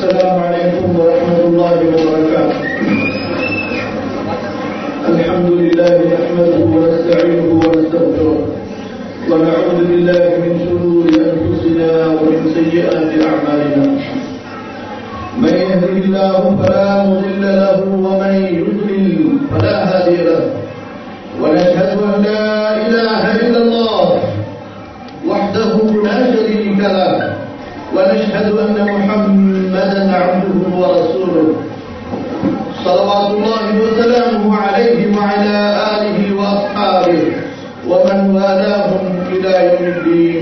السلام عليكم ورحمة الله وبركاته الحمد لله نحمده ونستعينه ونستغفره ونعوذ بالله من شرور أنفسنا ومن سيئات أعمالنا من يهده الله فلا مضل له ومن يضلل فلا هادي له ونشهد أن لا إله إلا الله وحده لا شريك له ونشهد أن محمدا عبده ورسوله صلوات الله وسلامه عليه وعلى آله وأصحابه ومن والاهم إلى يوم الدين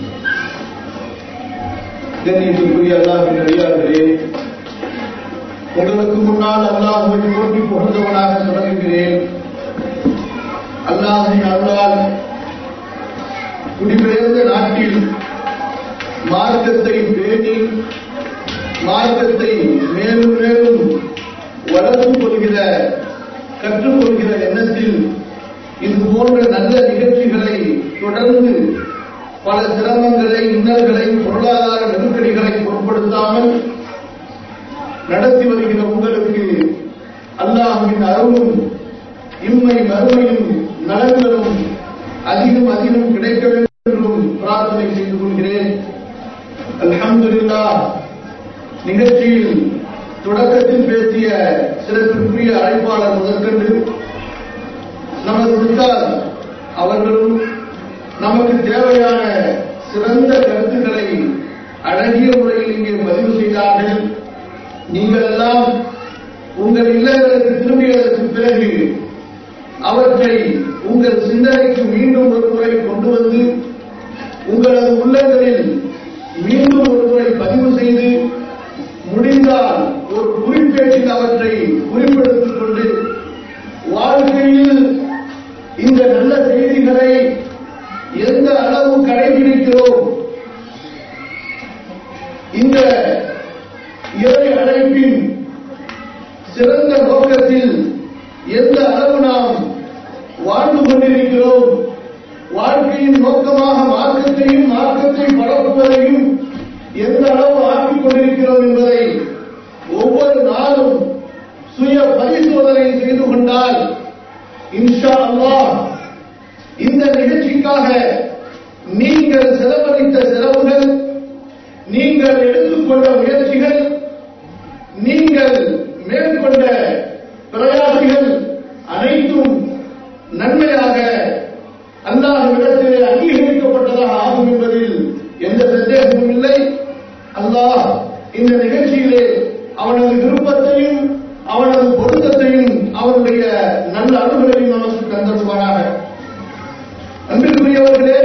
கண்ணியத்துக்குரிய அல்லாஹின் அடியார்களே உங்களுக்கு முன்னால் அல்லாஹுவை போட்டி புகழ்ந்தவனாக தொடங்குகிறேன் அல்லாஹின் அருளால் குடிபெயர்ந்த நாட்டில் மார்க்கத்தை பேணி மார்க்கத்தை மேலும் மேலும் வளர்த்துக் கொள்கிற கற்றுக்கொள்கிற எண்ணத்தில் இது போன்ற நல்ல நிகழ்ச்சிகளை தொடர்ந்து பல சிரமங்களை இன்னல்களை பொருளாதார நெருக்கடிகளை பொருட்படுத்தாமல் நடத்தி வருகிற உங்களுக்கு அல்லாஹுவின் அருளும் இம்மை மறுமையும் நலன்களும் அதிகம் அதிகம் கிடைக்க வேண்டும் என்றும் பிரார்த்தனை செய்து கொள்கிறேன் அல்ஹம்துலில்லா நிகழ்ச்சியில் தொடக்கத்தில் பேசிய சிறப்புக்குரிய அழைப்பாளர் முதற்கொண்டு நமது உத்தார் அவர்களும் நமக்கு தேவையான சிறந்த கருத்துக்களை அழகிய முறையில் இங்கே பதிவு செய்தார்கள் நீங்கள் எல்லாம் உங்கள் இல்லங்களுக்கு திரும்பியதற்கு பிறகு அவற்றை உங்கள் சிந்தனைக்கு மீண்டும் ஒரு முறை கொண்டு வந்து உங்களது உள்ளங்களில் மீண்டும் ஒரு முறை பதிவு செய்து முடிந்தால் ஒரு குறிப்பேட்டில் அவற்றை குறிப்பெடுத்துக் கொண்டு வாழ்க்கையில் இந்த நல்ல செய்திகளை எந்த அளவு கடைபிடிக்கிறோம் இந்த இறை அழைப்பின் சிறந்த நோக்கத்தில் எந்த அளவு நாம் வாழ்ந்து கொண்டிருக்கிறோம் வாழ்க்கையின் நோக்கமாக மார்க்கத்தையும் மார்க்கத்தை பரப்புவதையும் எந்த அளவு ஆக்கிக் கொண்டிருக்கிறோம் என்பதை ஒவ்வொரு நாளும் சுய பரிசோதனை செய்து கொண்டால் இன்ஷா அல்லாஹ் இந்த நிகழ்ச்சிக்காக நீங்கள் செலவழித்த செலவுகள் நீங்கள் எடுத்துக்கொண்ட முயற்சிகள் நீங்கள் மேற்கொண்ட பிரயாசிகள் அனைத்தும் நன்மையாக அல்லாஹ்விடத்திலே அங்கீகரிக்கப்பட்டதாக ஆகும் என்பதில் எந்த சந்தேகமும் இல்லை அல்லாஹ் இந்த நிகழ்ச்சியிலே அவனது விருப்பத்தையும் அவனது பொருத்தத்தையும் அவனுடைய நல்ல அணுகளையும் நமக்கு தந்தருவானாக அன்பிற்குரியவர்களே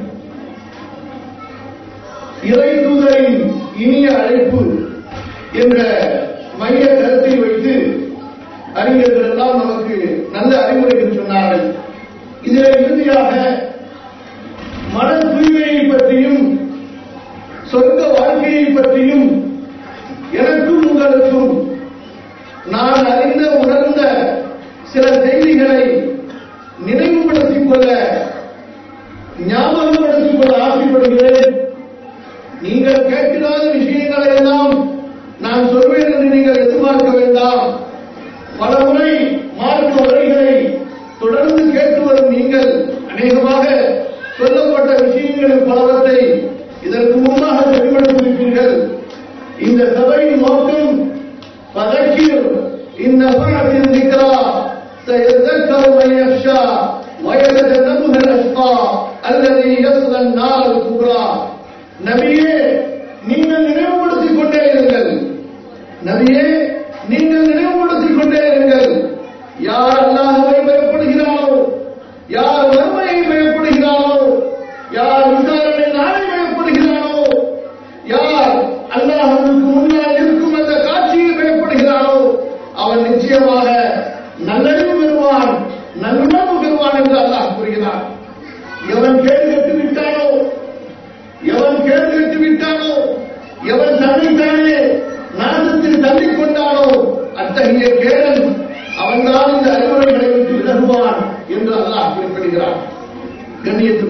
இறை தூதரின் இனிய அழைப்பு என்ற மைய கருத்தை வைத்து அறிஞர்கள் எல்லாம் நமக்கு நல்ல அறிவுரைகள் சொன்னார்கள் இதில் இறுதியாக மன தூய்மையை பற்றியும் சொர்க்க வாழ்க்கையை பற்றியும் எனக்கும் உங்களுக்கும் நான் அறிந்த உணர்ந்த சில செய்திகளை நினைவுபடுத்திக் கொள்ள ஞாபகப்படுத்திக் கொள்ள ஆசைப்படுகிறேன் நீங்கள் கேட்கிறாத விஷயங்களை எல்லாம் நான் சொல்வேன் என்று நீங்கள் எதிர்பார்க்க வேண்டாம் பல முறை மார்க்க உரைகளை தொடர்ந்து கேட்டு வரும் நீங்கள் அநேகமாக சொல்லப்பட்ட விஷயங்களில் பலவற்றை இதற்கு முன்பாக தெளிவுபடுத்தியிருப்பீர்கள் இந்த சபையின் நோக்கம் பதக்கீர் النفعة الذكرى سيذكر من يخشى ويتجنبها الأشقى الذي يصل النار الكبرى நபியே நீங்கள் நினைவுபடுத்திக் கொண்டே இருங்கள் நபியே நீங்கள் நினைவுபடுத்திக் கொண்டே இருங்கள் யார் அல்லாஹுவை பயப்படுகிறாரோ யார் வறுமையை பயப்படுகிறாரோ யார் விசாரணை நாளை பயப்படுகிறாரோ யார் அல்லாஹுக்கு முன்னால் இருக்கும் அந்த காட்சியை பயப்படுகிறாரோ அவன் நிச்சயமாக நல்லறிவு பெறுவான் நல்லுணர்வு பெறுவான் என்று அல்லாஹ் கூறுகிறான் எவன் கேள்வி கேட்டு விட்டானோ எவன் கேள்வி கேட்டு விட்டானோ எவன் தன்னைத்தானே நாசத்தில் தள்ளிக் கொண்டானோ அத்தகைய கேளன் அவன்தான் இந்த அறிவுரைகளை விட்டு விலகுவான் என்று அல்லாஹ் குறிப்பிடுகிறான்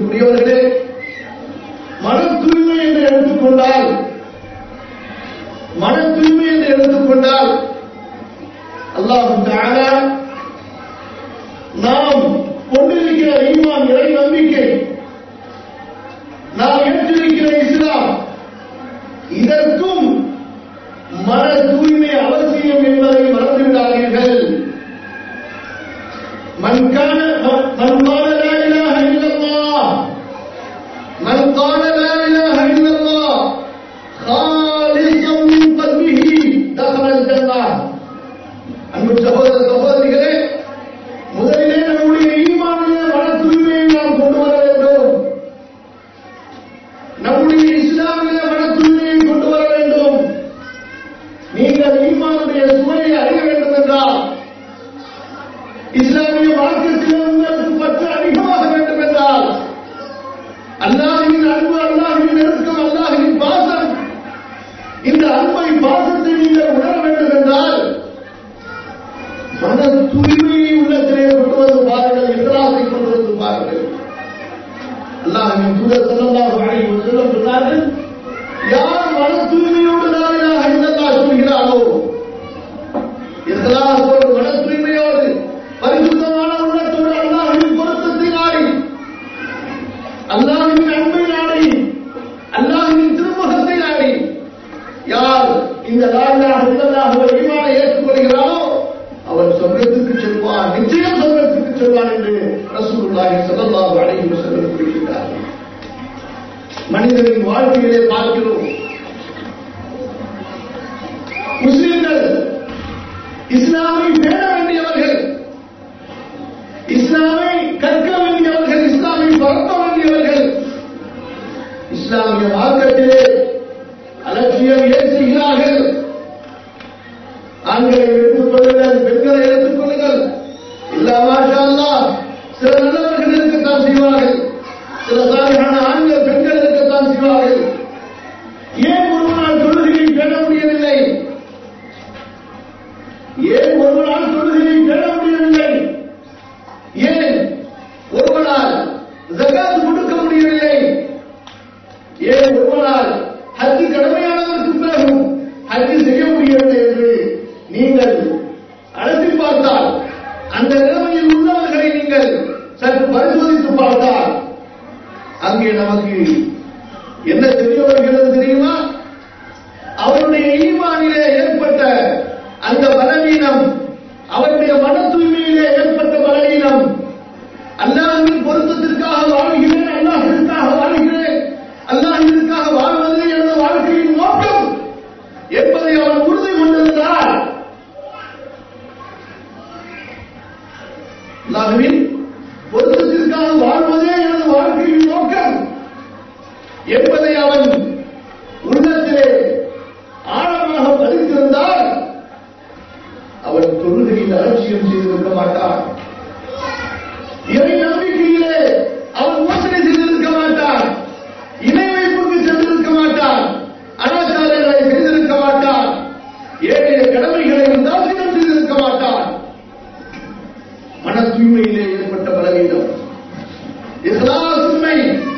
கண்ணியத்துக்குரியவர்களே மன தூய்மை என்று எடுத்துக்கொண்டால் மன தூய்மை என்று எடுத்துக்கொண்டால் அல்லாஹு தஆலா நாம் கொண்டிருக்கிற ஈமான் இறை நம்பிக்கை நாம் ஏற்றிருக்கிற இஸ்லாம் இதற்கும் மன தூய்மை அவசியம் என்பதை மறந்துவிடாதீர்கள் மன் கான மன் கான லா இலாஹ இல்லல்லாஹ் மன் கான லா இலாஹ இல்லல்லாஹ் خالصا من قلبه دخل الجنة அன்பு சகோதர சகோதரிகளே முதலிலே நம்முடைய ஈமானிய மன தூய்மையை நாம் கொண்டு வர வேண்டும் நம்முடைய இஸ்லாமிய மன தூய்மையை கொண்டு வர வேண்டும் நீங்கள் ஈமானுடைய சுவையை அறிய வேண்டும் என்றால் இஸ்லாமிய மார்க்கத்தில் உங்களுக்கு பற்று அதிகமாக வேண்டும் என்றால் அல்லாஹின் அன்பு அல்லாஹின் நெருக்கம் அல்லாஹின் பாசம் இந்த அன்பை பாசத்தை நீங்கள் உணர வேண்டும் என்றால் மன தூய்மையை உள்ளத்திலே கொண்டு வந்து பாருங்கள் இஸ்லாத்தை கொண்டு வந்து பாருங்கள் அல்லாஹின் தூதர் ஸல்லல்லாஹு அலைஹி வஸல்லம் சொன்னார்கள் யார் மன தூய்மையோடு லா இலாஹ இல்லல்லாஹ் சொல்கிறாரோ இஸ்லாத்தோடு மன தூய்மையோடு பரிசுத்தமான உள்ளத்தோடு அல்லாஹின் பொருத்தத்தை நாடி அல்லாஹின் அன்பை நாடி அல்லாஹின் திருமுகத்தை நாடி யார் இந்த லாயிலாக இல்லல்லாக ஈமானை ஏற்றுக்கொள்கிறாரோ அவர் சொர்க்கத்துக்கு செல்வார் நிச்சயம் சொர்க்கத்துக்கு செல்வார் என்று ரசூலுல்லாஹி ஸல்லல்லாஹு அலைஹி வஸல்லம் குறிப்பிட்டார் மனிதனின் வாழ்க்கையிலே பார்க்கிறோம் முஸ்லிம்கள் இஸ்லாமை பேண வேண்டியவர்கள் இஸ்லாமை கற்க வேண்டியவர்கள் இஸ்லாமை பரப்ப வேண்டியவர்கள் இஸ்லாமிய மார்க்கத்திலே அலட்சியம் ஏற்றுகிறார்கள் ஆண்களை எடுத்துக் கொள்ளுங்கள் பெண்களை எடுத்துக் கொள்ளுங்கள் இல்லா மாஷா அல்லாஹ் சில நல்லவர்கள் இருக்கத்தான் செய்வார்கள் சில சாலையான ஆண்கள் பெண்கள் இருக்கத்தான் செய்வார்கள் ஏன் ஒருவனால் தொழுகையை பேண முடியவில்லை ஏன் ஒருவனால் தொழுகையை பேண முடியவில்லை ஏன் ஒருவனால் ஜகாத் கொடுக்க முடியவில்லை ஏன் ஒருவனால் ஹஜ் கடமையானதற்கு பிறகும் ஹஜ் செய்ய முடியவில்லை என்று நீங்கள் அழைத்து பார்த்தால் அந்த நிலைமையில் உள்ளவர்களை நீங்கள் சற்று பரிசோதித்து பார்த்தால் அங்கே நமக்கு என்ன தெரிய வருகிறது தெரியுமா அவருடைய ஈமானிலே ஏற்பட்ட அந்த பலவீனம் அவருடைய மன தூய்மையிலே ஏற்பட்ட பலவீனம் அல்லாஹின் பொருத்தத்திற்காக வாழ்கிறேன் அல்லாஹிற்காக வாழ்கிறேன் அல்லாஹிற்காக வாழ்வது எனது வாழ்க்கையின் நோக்கம் என்பதை அவன் உறுதி கொண்டிருந்தார் அல்லாஹுவின் பொருத்தத்திற்காக வாழ்வதே எனது வாழ்க்கையின் நோக்கம் என்பதை அவன் உள்ளத்திலே ஆழமாக பதித்திருந்தால் அவன் தொழுகையில் அலட்சியம் செய்திருக்க மாட்டான் இறை நம்பிக்கையிலே அவன் மோசடி செய்திருக்க மாட்டான் இணை வைப்புக்கு சென்றிருக்க மாட்டான் அனாச்சாரங்களை செய்திருக்க மாட்டான் ஏழைய கடமைகளை உதாசீனம் செய்திருக்க மாட்டான் மன தூய்மையிலே ஏற்பட்ட பலவீனம் இஸ்லாஸ் உண்மை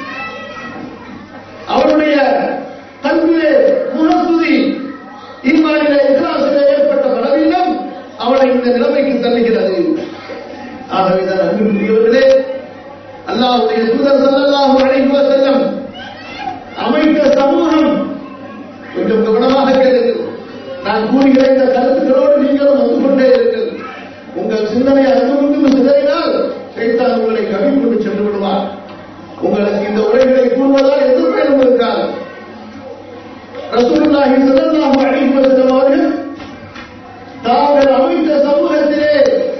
அவருடைய கல்வியிலே முகத்துதி ஈமானிலே இஸ்லாசிலே ஏற்பட்ட பலவீனம் அவனை இந்த நிலைமைக்கு தள்ளுகிறது ஆகவேதான் அன்புக்குரியவர்களே அல்லாஹ்வுடைய தூதர் ஸல்லல்லாஹு அலைஹி வஸல்லம் அமைத்த சமூகம் கொஞ்சம் கவனமாக கேளுங்கள் நான் கூறுகிற இந்த கருத்துக்களோடு நீங்களும் வந்து கொண்டே இருங்கள் உங்கள் சிந்தனை அங்குமிங்கும் சிதறினால் சைத்தான் உங்களை கவி கொண்டு சென்று விடுவார் உங்களுக்கு இந்த உரைகளை கூறுவதால் எந்த பயனும் இருக்காது ரசூலுல்லாஹி ஸல்லல்லாஹு அலைஹி வஸல்லம் அவர்கள் தாங்கள் அமைத்த சமூகத்திலே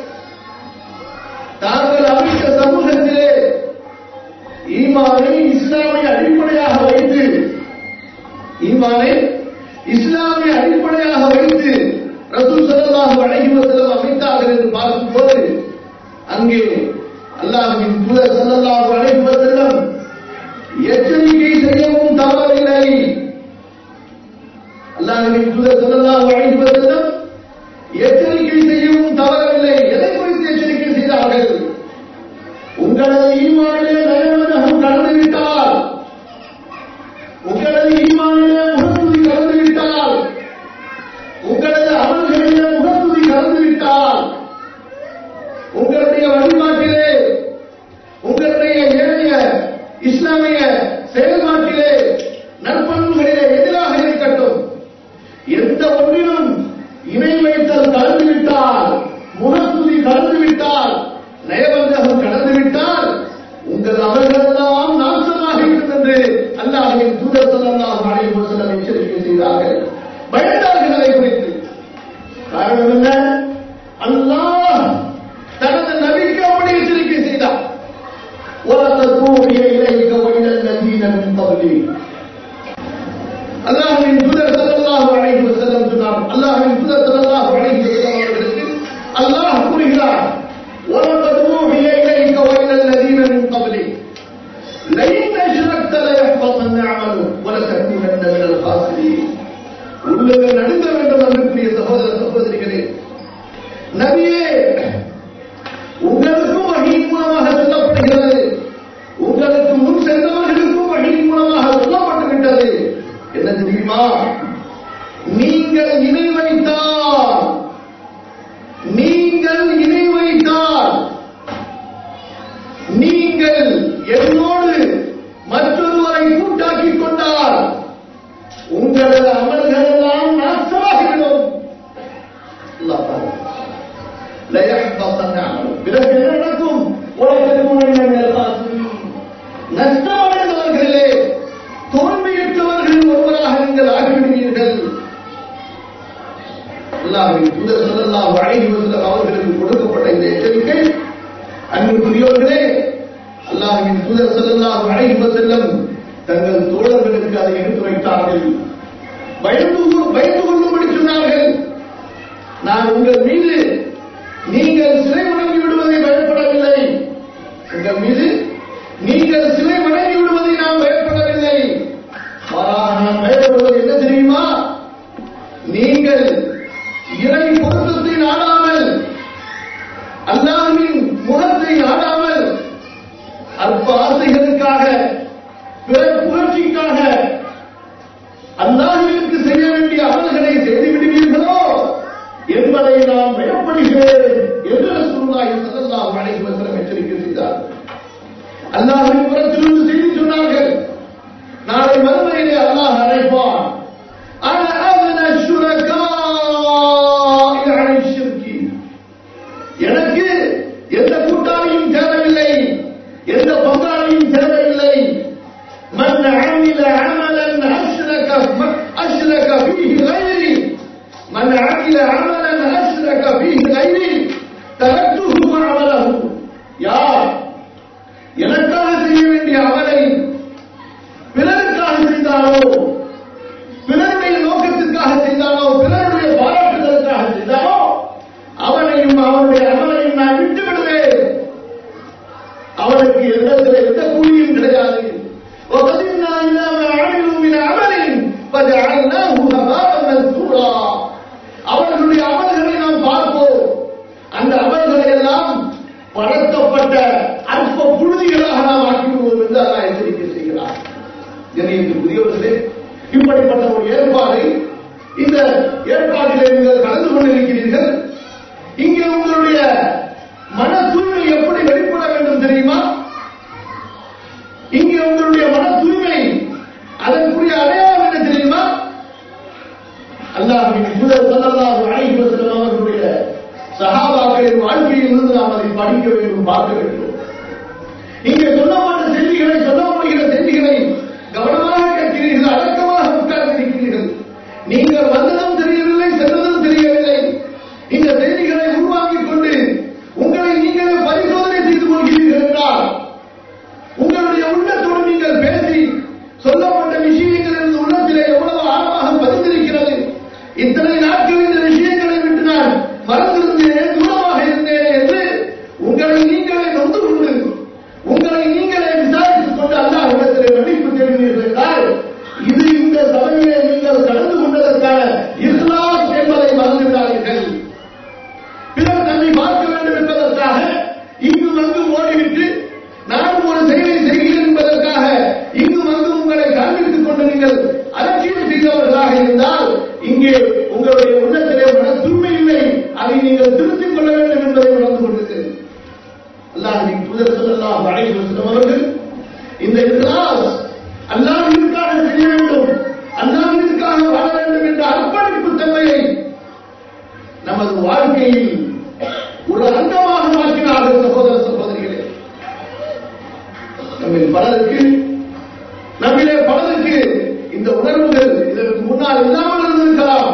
தாங்கள் அமைத்த சமூகத்திலே ஈமானை இஸ்லாமை அடிப்படையாக வைத்து ஈமானை இஸ்லாமை அடிப்படையாக வைத்து ரசூல் ஸல்லல்லாஹு அலைஹி வஸல்லம் அமைத்தார்கள் என்று பார்க்கும்போது அங்கே அல்லாஹ்வின் தூதர் ஸல்லல்லாஹு அலைஹி வஸல்லம் எச்சரிக்கை செய்யவும் தவறில்லை அல்லாஹ்வின் தூதர் ஸல்லல்லாஹு அலைஹி வஸல்லம் எச்சரிக்கை செய்யவும் தவறவில்லை எதை குறித்து எச்சரிக்கை செய்தார்கள் உங்களது ஈமானிலே நயவனகம் கலந்துவிட்டால் உங்களது ஈமானிலே உணர்வு கலந்துவிட்டால் பயந்தார்கள் அதை குறித்து காரணம் என்ன அல்லாஹ் தனது நபிக்கு அப்படி எச்சரிக்கை செய்தார் وَلَتَكُونَ إِلَيْكَ وَإِلَى الَّذِينَ مِنْ قَبْلِكَ அல்லாஹ்வின் தூதர் ஸல்லல்லாஹு அலைஹி வஸல்லம் சொன்னார் அல்லாஹ்வின் தூதர் ஸல்லல்லாஹு அலைஹி வஸல்லம் அவர்களுக்கு அல்லாஹ் கூறுகிறார் وَلَقَدْ أُوحِيَ إِلَيْكَ وَإِلَى الَّذِينَ مِنْ قَبْلِكَ لَئِنْ أَشْرَكْتَ لَيَحْبَطَنَّ عَمَلُكَ وَلَتَكُونَنَّ مِنَ الْخَاسِرِينَ உள்ளங்கள் நடுங்க வேண்டும் அன்புக்குரிய சகோதர சகோதரிகளே நபியே உங்களுக்கும் வழியின் மூலமாக சொல்லப்படுகிறது உங்களுக்கு முன் சென்றவர்களுக்கும் வழியின் மூலமாக சொல்லப்பட்டு விட்டது என்ன தெரியுமா நீங்கள் இணை வைத்தால் நீங்கள் இணை வைத்தால் நீங்கள் என்னோடு மற்றொருவரை கூட்டாக்கிக் கொண்டால் உங்களது அமல்கள் எல்லாம் நாசமாகிவிடும் அல்லாஹ் பாருங்க. ليحبطن عملك பிறகு என்ன நடக்கும் உலகத்திற்கும் நஷ்டமடைந்தவர்களே தோல்வியுற்றவர்கள் ஒருவராக நீங்கள் ஆகிவிடுவீர்கள் அல்லாஹ்வின் தூதர் ஸல்லல்லாஹு அலைஹி வஸல்லம் அவர்களுக்கு கொடுக்கப்பட்ட இந்த எச்சரிக்கை அன்புக்குரியவர்களே அல்லாஹ்வின் தூதர் ஸல்லல்லாஹு அலைஹி வஸல்லம் தங்கள் தோழர்களுக்கு அதை எடுத்துரைத்தார்கள் பயந்து கொ- பயந்து கொள்ளும்படி சொன்னார்கள் நான் உங்கள் மீது நீங்கள் சிலை வணங்கி விடுவதை பயப்படவில்லை உங்கள் மீது நீங்கள் சிலை வணங்கி விடுவதை நாம் பயப்படவில்லை மாறாக நாம் பயப்படுவது என்ன தெரியுமா நீங்கள் இறை பொருத்தத்தை நாடாமல் அல்லாஹ்வின் முகத்தை நாடாமல் அற்ப ஆசைகளுக்காக பிற புரட்சிக்காக அல்லாஹ்விற்கு செய்ய வேண்டிய அமல்களை செய்து விடுவீர்களோ என்பதை நான் பயப்படுகிறேன் என்று ரசூலுல்லாஹி ஸல்லல்லாஹு அலைஹி வஸல்லம் எச்சரிக்கை செய்தார் அல்லாஹ்வின் புறத்திலிருந்து செய்தி சொன்னார்கள் நாளை மறுமையிலே அல்லாஹ் அழைப்பான் அன அவ்ன ஷுரகாஇ அலை ஷிர்கி எனக்கு எந்த கூட்டாளியும் தேவையில்லை எந்த பங்காளியும் தேவையில்லை من عمل عملا أشرك أشرك فيه غيري من عمل عملا أشرك فيه غيري تركته وعمله யார் எனக்காக செய்ய வேண்டிய அமலை பிறருக்காக செய்தாலோ பிறருடைய நோக்கத்திற்காக செய்தாலோ பிறருடைய பாராட்டுதலுக்காக செய்தாலோ அவனையும் அவனுடைய அமலையும் நான் விட்டு விடுவேன் அவனுக்கு எந்தத்தில் எந்த கூலியும் கிடையாது وقدمنا إلى ما عملوا من عمل فجعلناه هباء منثورا அவர்களுடைய அமல்களை நாம் பார்ப்போம் அந்த அமல்களை எல்லாம் பழக்கப்பட்ட அற்ப புழுதிகளாக நாம் ஆக்கிவிடுவோம் என்று அல்லாஹ் எச்சரிக்கை செய்கிறார் எனக்கு புதியவர்களே இப்படிப்பட்ட ஒரு ஏற்பாடு இந்த ஏற்பாட்டிலே நீங்கள் கலந்து கொண்டிருக்கிறீர்கள் இங்கே உங்களுடைய மன தூய்மை எப்படி வெளிப்பட வேண்டும் தெரியுமா இங்கே உங்களுடைய மன தூய்மை அதற்குரிய அடையாளம் என்ன தெரியுமா அல்லாஹ்வின் தூதர் ஸல்லல்லாஹு அலைஹி வஸல்லம் அவர்களுடைய சஹாபாக்களின் வாழ்க்கையிலிருந்து நாம் அதை படிக்க வேண்டும் பார்க்க வேண்டும் இங்கே சொல்லப்பட்ட செய்திகளை சொல்லப்படுகிற செய்திகளை கவனமாக கேட்கிறீர்கள் அடக்கமாக உட்கார்ந்திருக்கிறீர்கள் நீங்கள் வந்ததும் தெரியவில்லை சென்றதும் தெரியவில்லை இந்த செய்திகளை உருவாக்கிக் கொண்டு உங்களை நீங்களே பரிசோதனை செய்து கொள்கிறீர்கள் என்றால் உங்களுடைய உள்ளத்தோடு நீங்கள் பேசி சொல்லப்பட்ட விஷயங்கள் இந்த உள்ளத்திலே எவ்வளவு ஆழமாக பதிந்திருக்கிறது இத்தனை நாட்கள் இந்த விஷயங்களை விட்டு நான் மறந்திருந்தேன் தூரமாக இருந்தேன் என்று உங்களை நீங்களே நொந்து கொண்டு உங்களை நீங்களே விசாரித்துக் கொண்டு அல்லாஹ் இடத்திலே மன்னிப்பு தேடினீர்கள் என்றால் இது இந்த சபையிலே நீங்கள் கலந்து கொண்டதற்கான இஸ்லாம் என்பதை மறந்து விடாதீர்கள் பிறர் நம்மை பார்க்க வேண்டும் என்பதற்காக இங்கு வந்து ஓடிவிட்டு நான் ஒரு செயலை செய்கிறேன் என்பதற்காக இங்கு வந்து உங்களை காண்பித்துக் கொண்டு நீங்கள் அலட்சியம் செய்தவர்களாக இருந்தால் இங்கே உங்களுடைய உள்ளத்திலே மன தூய்மை இல்லை அதை நீங்கள் திருத்திக் கொள்ள வேண்டும் என்பதை உணர்ந்து கொண்டிருக்கிறது அல்லாஹின் தூதர் ஸல்லல்லாஹு அலைஹி வஸல்லம் அவர்கள் இந்த இக்லாஸ் அல்லாஹ்விற்காக செய்ய வேண்டும் அல்லாஹ்விற்காக வாழ வேண்டும் என்ற அர்ப்பணிப்பு தன்மையை நமது வாழ்க்கையில் ஒரு அங்கமாக மாற்றினார்கள் சகோதர சகோதரிகளே நம்மில் பலருக்கு நம்மிலே பலருக்கு இந்த உணர்வுகள் இதற்கு முன்னால் இல்லாமல் இருந்திருக்கலாம்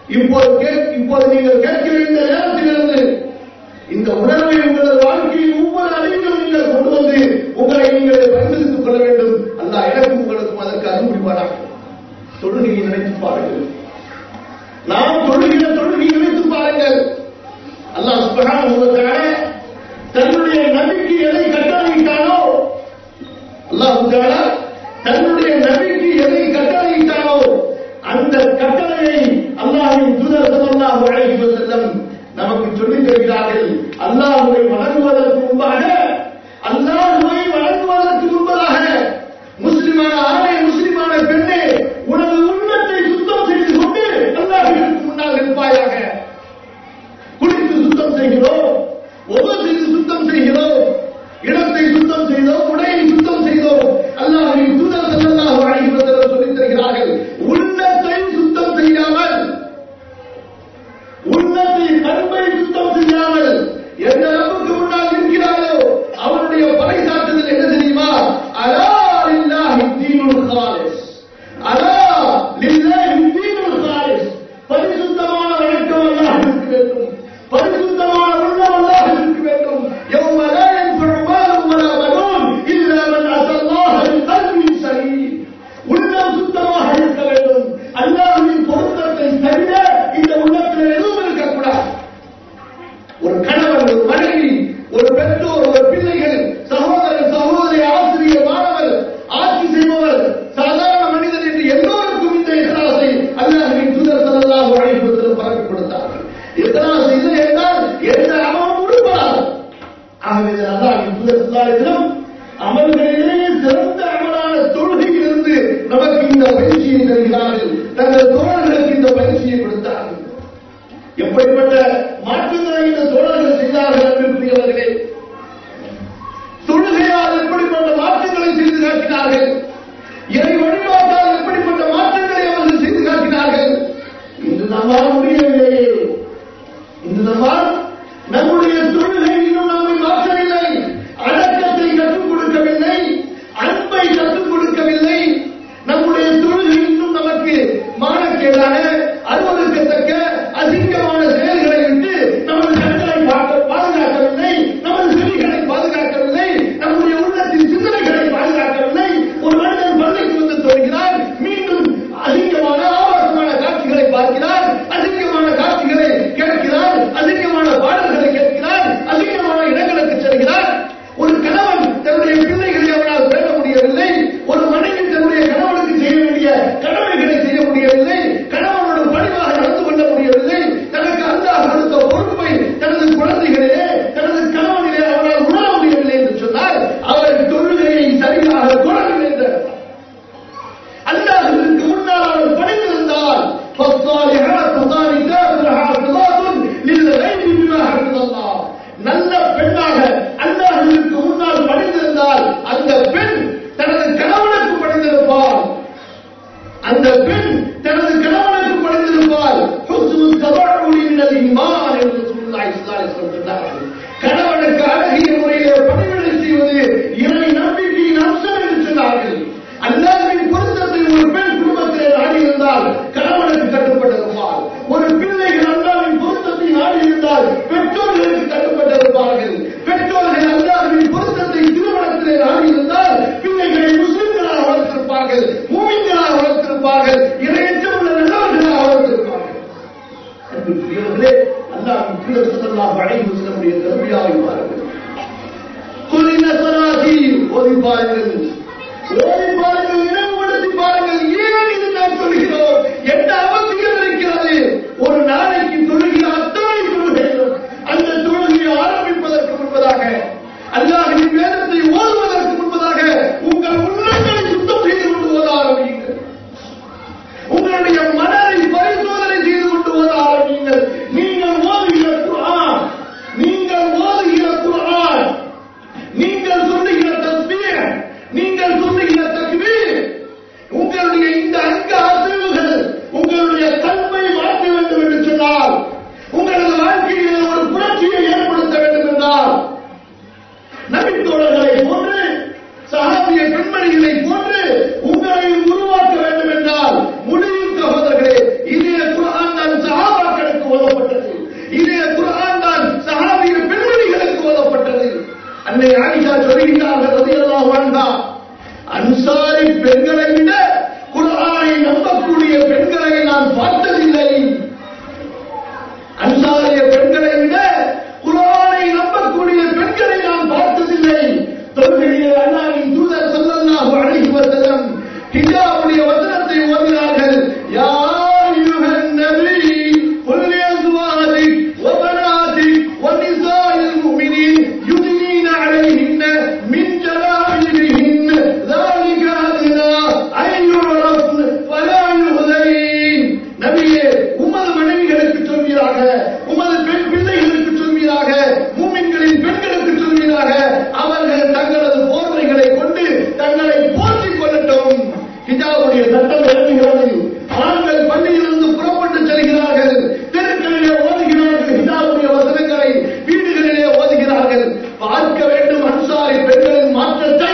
இப்போது கேட்- இப்போது நீங்கள் கேட்கிற இந்த நேரத்திலிருந்து இந்த உணர்வை உங்களது வாழ்க்கையில் ஒவ்வொரு அறிவிலும் நீங்கள் கொண்டு வந்து உங்களை நீங்களே பரிசீலித்துக் கொள்ள வேண்டும் அல்லாஹ் எனக்கும் உங்களுக்கும் அதற்கு அனுமதிப்பாராக தொழுகையை நினைத்து பாருங்கள் நாம் தொழுகிற தொழுகையை நினைத்து பாருங்கள் அல்லாஹ் சுப்ஹானஹு வ தஆலா தன்னுடைய நபிக்கு எதை கட்டளையிட்டானோ அல்லாஹ் தஆலா தன்னுடைய நபிக்கு எதை கட்டளையிட்டானோ அந்த கட்டளையை அல்லாஹ்வின் தூதர் ஸல்லல்லாஹு அலைஹி வஸல்லம் நமக்கு சொல்லித் தருகிறார்கள் அல்லாஹ்வை வணங்குவதற்கு முன்பாக அல்லாஹ்வை வணங்குவதற்கு முன்பதாக முஸ்லிமான ஆணை முஸ்லிமான பெண்ணே உனது உள்ளத்தை சுத்தம் செய்து கொண்டு அல்லாஹ்விற்கு முன்னால் இருப்பாயாக குளித்து சுத்தம் செய்கிறோம் ஒவ்வொரு செய்து சுத்தம் செய்கிறோம் இடத்தை சுத்தம் செய்தோம் உடையை சுத்தம் செய்தோம் அல்லாஹ்வின் தூதர் ஸல்லல்லாஹு அலைஹி வஸல்லம் சொல்லித் தருகிறார்கள் உள்ளத்தை சுத்தம் செய்யாமல் உள்ளத்தை பண்பை சுத்தம் செய்யாமல் எந்த ரப்புக்கு முன்னால் இருக்கிறாரோ அவருடைய பறைசாற்றுதல் என்ன தெரியுமா அலா லில்லாஹி தீனுல் காலிஸ் அலா லில்லாஹி தீனுல் காலிஸ் பரிசுத்தமான வணக்கம் அல்லாஹ்விற்கு வேண்டும் பரிசுத்தமான உள்ளம் அல்லாஹ்விற்கு வேண்டும் யௌம லா யன்ஃபஉ மாலும் வலா பனூன் இல்லா மன் அத்தல்லாஹ பிகல்பின் சலீம் உள்ளம் சுத்தமாக இருக்க வேண்டும் அல்லாஹ்வின் பொருத்தத்தை தவிர இந்த உள்ளத்தில் எதுவும் இருக்கக்கூடாது ஒரு கணவன் ஒரு மனைவி ஒரு பெற்றோர் ஒரு பிள்ளைகள் சகோதரர் சகோதரி ஆசிரியர் மாணவர் ஆட்சி செய்பவர் சாதாரண மனிதன் என்று எல்லோருக்கும் இந்த இஹ்லாஸை அல்லாஹ்வின் தூதர் ஸல்லல்லாஹு அலைஹி வஸல்லம் பரப்பி கொடுத்தார்கள் இஹ்லாஸ் இல்லை என்றால் எந்த அமலும் உருப்படாது ஆகவே இது அல்லாஹ்வின் தூதர் ஸல்லல்லாஹு அலைஹி வஸல்லம் அமல்களிலேயே சிறந்த அமலான தொழுகையிலிருந்து நமக்கு இந்த பயிற்சியை தருகிறார்கள் தங்கள் தோழர்களுக்கு இந்த பயிற்சியை கொடுத்தார்கள் எப்படிப்பட்ட மாற்றங்களை இந்த தோழர்கள் செய்தார்கள் அன்பிற்குரியவர்களே தொழுகையால் எப்படிப்பட்ட மாற்றங்களை செய்து காட்டினார்கள் இறை வழிபாட்டால் எப்படிப்பட்ட மாற்றங்களை அவர்கள் செய்து காட்டினார்கள் இன்று நம்மால் முடியவில்லையே இன்று நம்மால் நம்முடைய தொழுகை இன்னும் நம்மை மாற்றவில்லை அடக்கத்தை கற்றுக் கொடுக்கவில்லை அன்பை கற்றுக் கொடுக்கவில்லை நம்முடைய தொழுகை இன்னும் நமக்கு மானக்கேடான அருவருக்கத்தக்க அசிங்கமான செயல்களை விட்டு நமது கண்களை பாக்க- பாதுகாக்கவில்லை நமது செவிகளை பாதுகாக்கவில்லை நம்முடைய உள்ளத்தின் சிந்தனைகளை பாதுகாக்கவில்லை ஒரு மனிதன் பள்ளிக்கு வந்து தொழுகிறார் மீண்டும் அசிங்கமான ஆபாசமான காட்சிகளை பார்க்கிறார் அசிங்கமான காட்சிகளை கேட்கிறார் அசிங்கமான பாடல்களை கேட்கிறார் அசிங்கமான இடங்களுக்கு செல்கிறார் ஒரு கணவன் தன்னுடைய பிள்ளைகளை அவனால் பேச முடியவில்லை ஒரு மனைவி தன்னுடைய கணவனுக்கு செய்ய வேண்டிய கடமைகளை செய்ய முடியவில்லை கணவனோடு பணிவாக நடந்து கொள்ள முடியவில்லை தனக்கு அல்லாஹ் கொடுத்த பொறுப்பை தனது குழந்தைகளிலே தனது கணவனிலே அவனால் உணர முடியவில்லை என்று சொன்னால் அவர் தொழுகையை சரியாக தொடரவில்லை என்று அர்த்தம். அல்லாஹ்விற்கு முன்னால் அவர் பணிந்திருந்தால் فالصالحات قانتات حافظات للغيب بما حفظ الله நல்ல பெண்ணாக அல்லாஹ்விற்கு முன்னால் பணிந்திருந்தால் அந்த பெண் தனது கணவனுக்கு பணிந்திருப்பாள் அந்த பெண் தனது கணவனுக்கு பணிந்திருப்பால் ஹுஸ்னு தபஅுலி மினல் ஈமான் என்று ரசூலுல்லாஹி ஸல்லல்லாஹு அலைஹி வஸல்லம் சொன்னார்கள் கணவனுக்கு அழகிய முறையிலே பணிவிடை செய்வது இறை நம்பிக்கையின் அம்சம் என்று சொன்னார்கள் அல்லாஹ்வின் பொருத்தத்தை ஒரு பெண் குடும்பத்திலே நாடி இருந்தால் கணவனுக்கு கட்டுப்பட்டிருப்பார் ஒரு பிள்ளைகள் அல்லாஹ்வின் பொருத்தத்தை நாடி இருந்தால் பெற்றோர்களுக்கு கட்டுப்பட்டிருப்பார்கள் பெற்றோர்கள் அல்லாஹ்வின் பொருத்தத்தை திருமணத்திலே நாடி இருந்தால் பிள்ளைகளை முஸ்லிம்களாக வளர்த்திருப்பார்கள் மூமின்களாக வளர்த்திருப்பார்கள் இறையற்றமுள்ள நல்லவர்களாக வளர்த்திருப்பார்கள் அன்புக்குரியவர்களே அல்லாஹ்வின் தூதர் ஸல்லல்லாஹு அலைஹி வஸல்லமுடைய தர்பியாவை பாருங்கள் குலின சலாதி ஓதி பாருங்கள் ஓதி பாருங்கள் நினைவுபடுத்தி பாருங்கள் ஏன் இது நாம் சொல்கிறோம் என்ன அவசியம் இருக்கிறது ஒரு நாளைக்கு தொழுகிற அத்தனை தொழுகைகளும் அந்த தொழுகையை ஆரம்பிப்பதற்கு முன்பதாக அல்லாஹ்வின் வேதத்தை ஓதுவதற்கு முன்பதாக உங்கள் உள்ளங்களை சுத்தம் செய்து கொண்டு ஓத ஆரம்பியுங்கள் உங்களுடைய மனதை பரிசோதனை செய்து கொண்டு ஓத ஆரம்பியுங்கள் நீங்கள் ஓதுகிற குர்ஆன் நீங்கள் ஓதுகிற குர்ஆன் நீங்கள் சொல்லுகிற தஸ்பீஹ் நம்பக்கூடிய பெண்களை நான் பார்த்ததில்லை அன்சாரிய பெண்களை விட குரானை நம்பக்கூடிய பெண்களை நான் பார்த்ததில்லை தொழுகையிலே அல்லாவின் தூதர் ஸல்லல்லாஹு அலைஹி வஸல்லம் ஹிஜாபுடைய வசனத்தை ஓதினார்கள் யா அய்யுஹன் நபி குல் லிஅஸ்வாஜிக் வ பனாதிக் வ நிசாஇல் முஃமினீன் யுத்னீன அலைஹின்ன மின் ஜலாபிபிஹின் ذلك أدنى أن يعرفن فلا يؤذين நபியே உமது மனைவிகளுக்கு சொல்வீராக உமது பெண் பிள்ளைகளுக்கு சொல்வீராக மூமின்களின் பெண்களுக்கு சொல்வீராக அவர்கள் தங்களது போர்வைகளை கொண்டு தங்களை போற்றிக் கொள்ளட்டும் ஹிஜாபுடைய சட்டம் இறங்குகிறது ஆண்கள் பள்ளியிலிருந்து புறப்பட்டு செல்கிறார்கள் தெருக்களிலே ஓதுகிறார்கள் ஹிஜாபுடைய வசனங்களை வீடுகளிலே ஓதுகிறார்கள் பார்க்க வேண்டும் அன்சாரி பெண்களின் மாற்றத்தை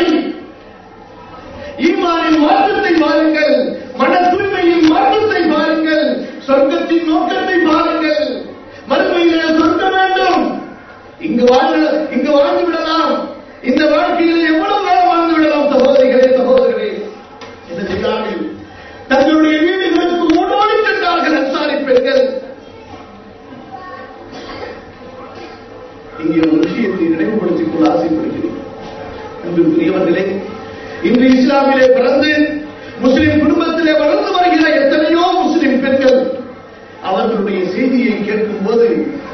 ஈமானின் மாற்றத்தை பாருங்கள் மன தூய்மையின் மாற்றத்தை பாருங்கள் சொர்க்கத்தின் நோக்கத்தை பாருங்கள் மறுமையிலே சொர்க்கம் வேண்டும் இங்கு வாழ்ந்து இங்கு வாழ்ந்து விடலாம் இந்த வாழ்க்கையில் எவ்வளவு நேரம் வாழ்ந்து விடலாம் சகோதரிகளே சகோதரர்களே என்ன செய்தார்கள் தங்களுடைய வீடுகளுக்கு ஓடோடி சென்றார்கள் அன்சாரி பெண்கள் இங்கே ஒரு விஷயத்தை நினைவுபடுத்திக் கொள்ள ஆசைப்படுகிறேன் அன்புக்குரியவர்களே இன்று இஸ்லாமிலே பிறந்து முஸ்லிம் குடும்பத்திலே வளர்ந்து வருகிற எத்தனையோ முஸ்லிம் பெண்கள் அவர்களுடைய செய்தியை கேட்கும் போது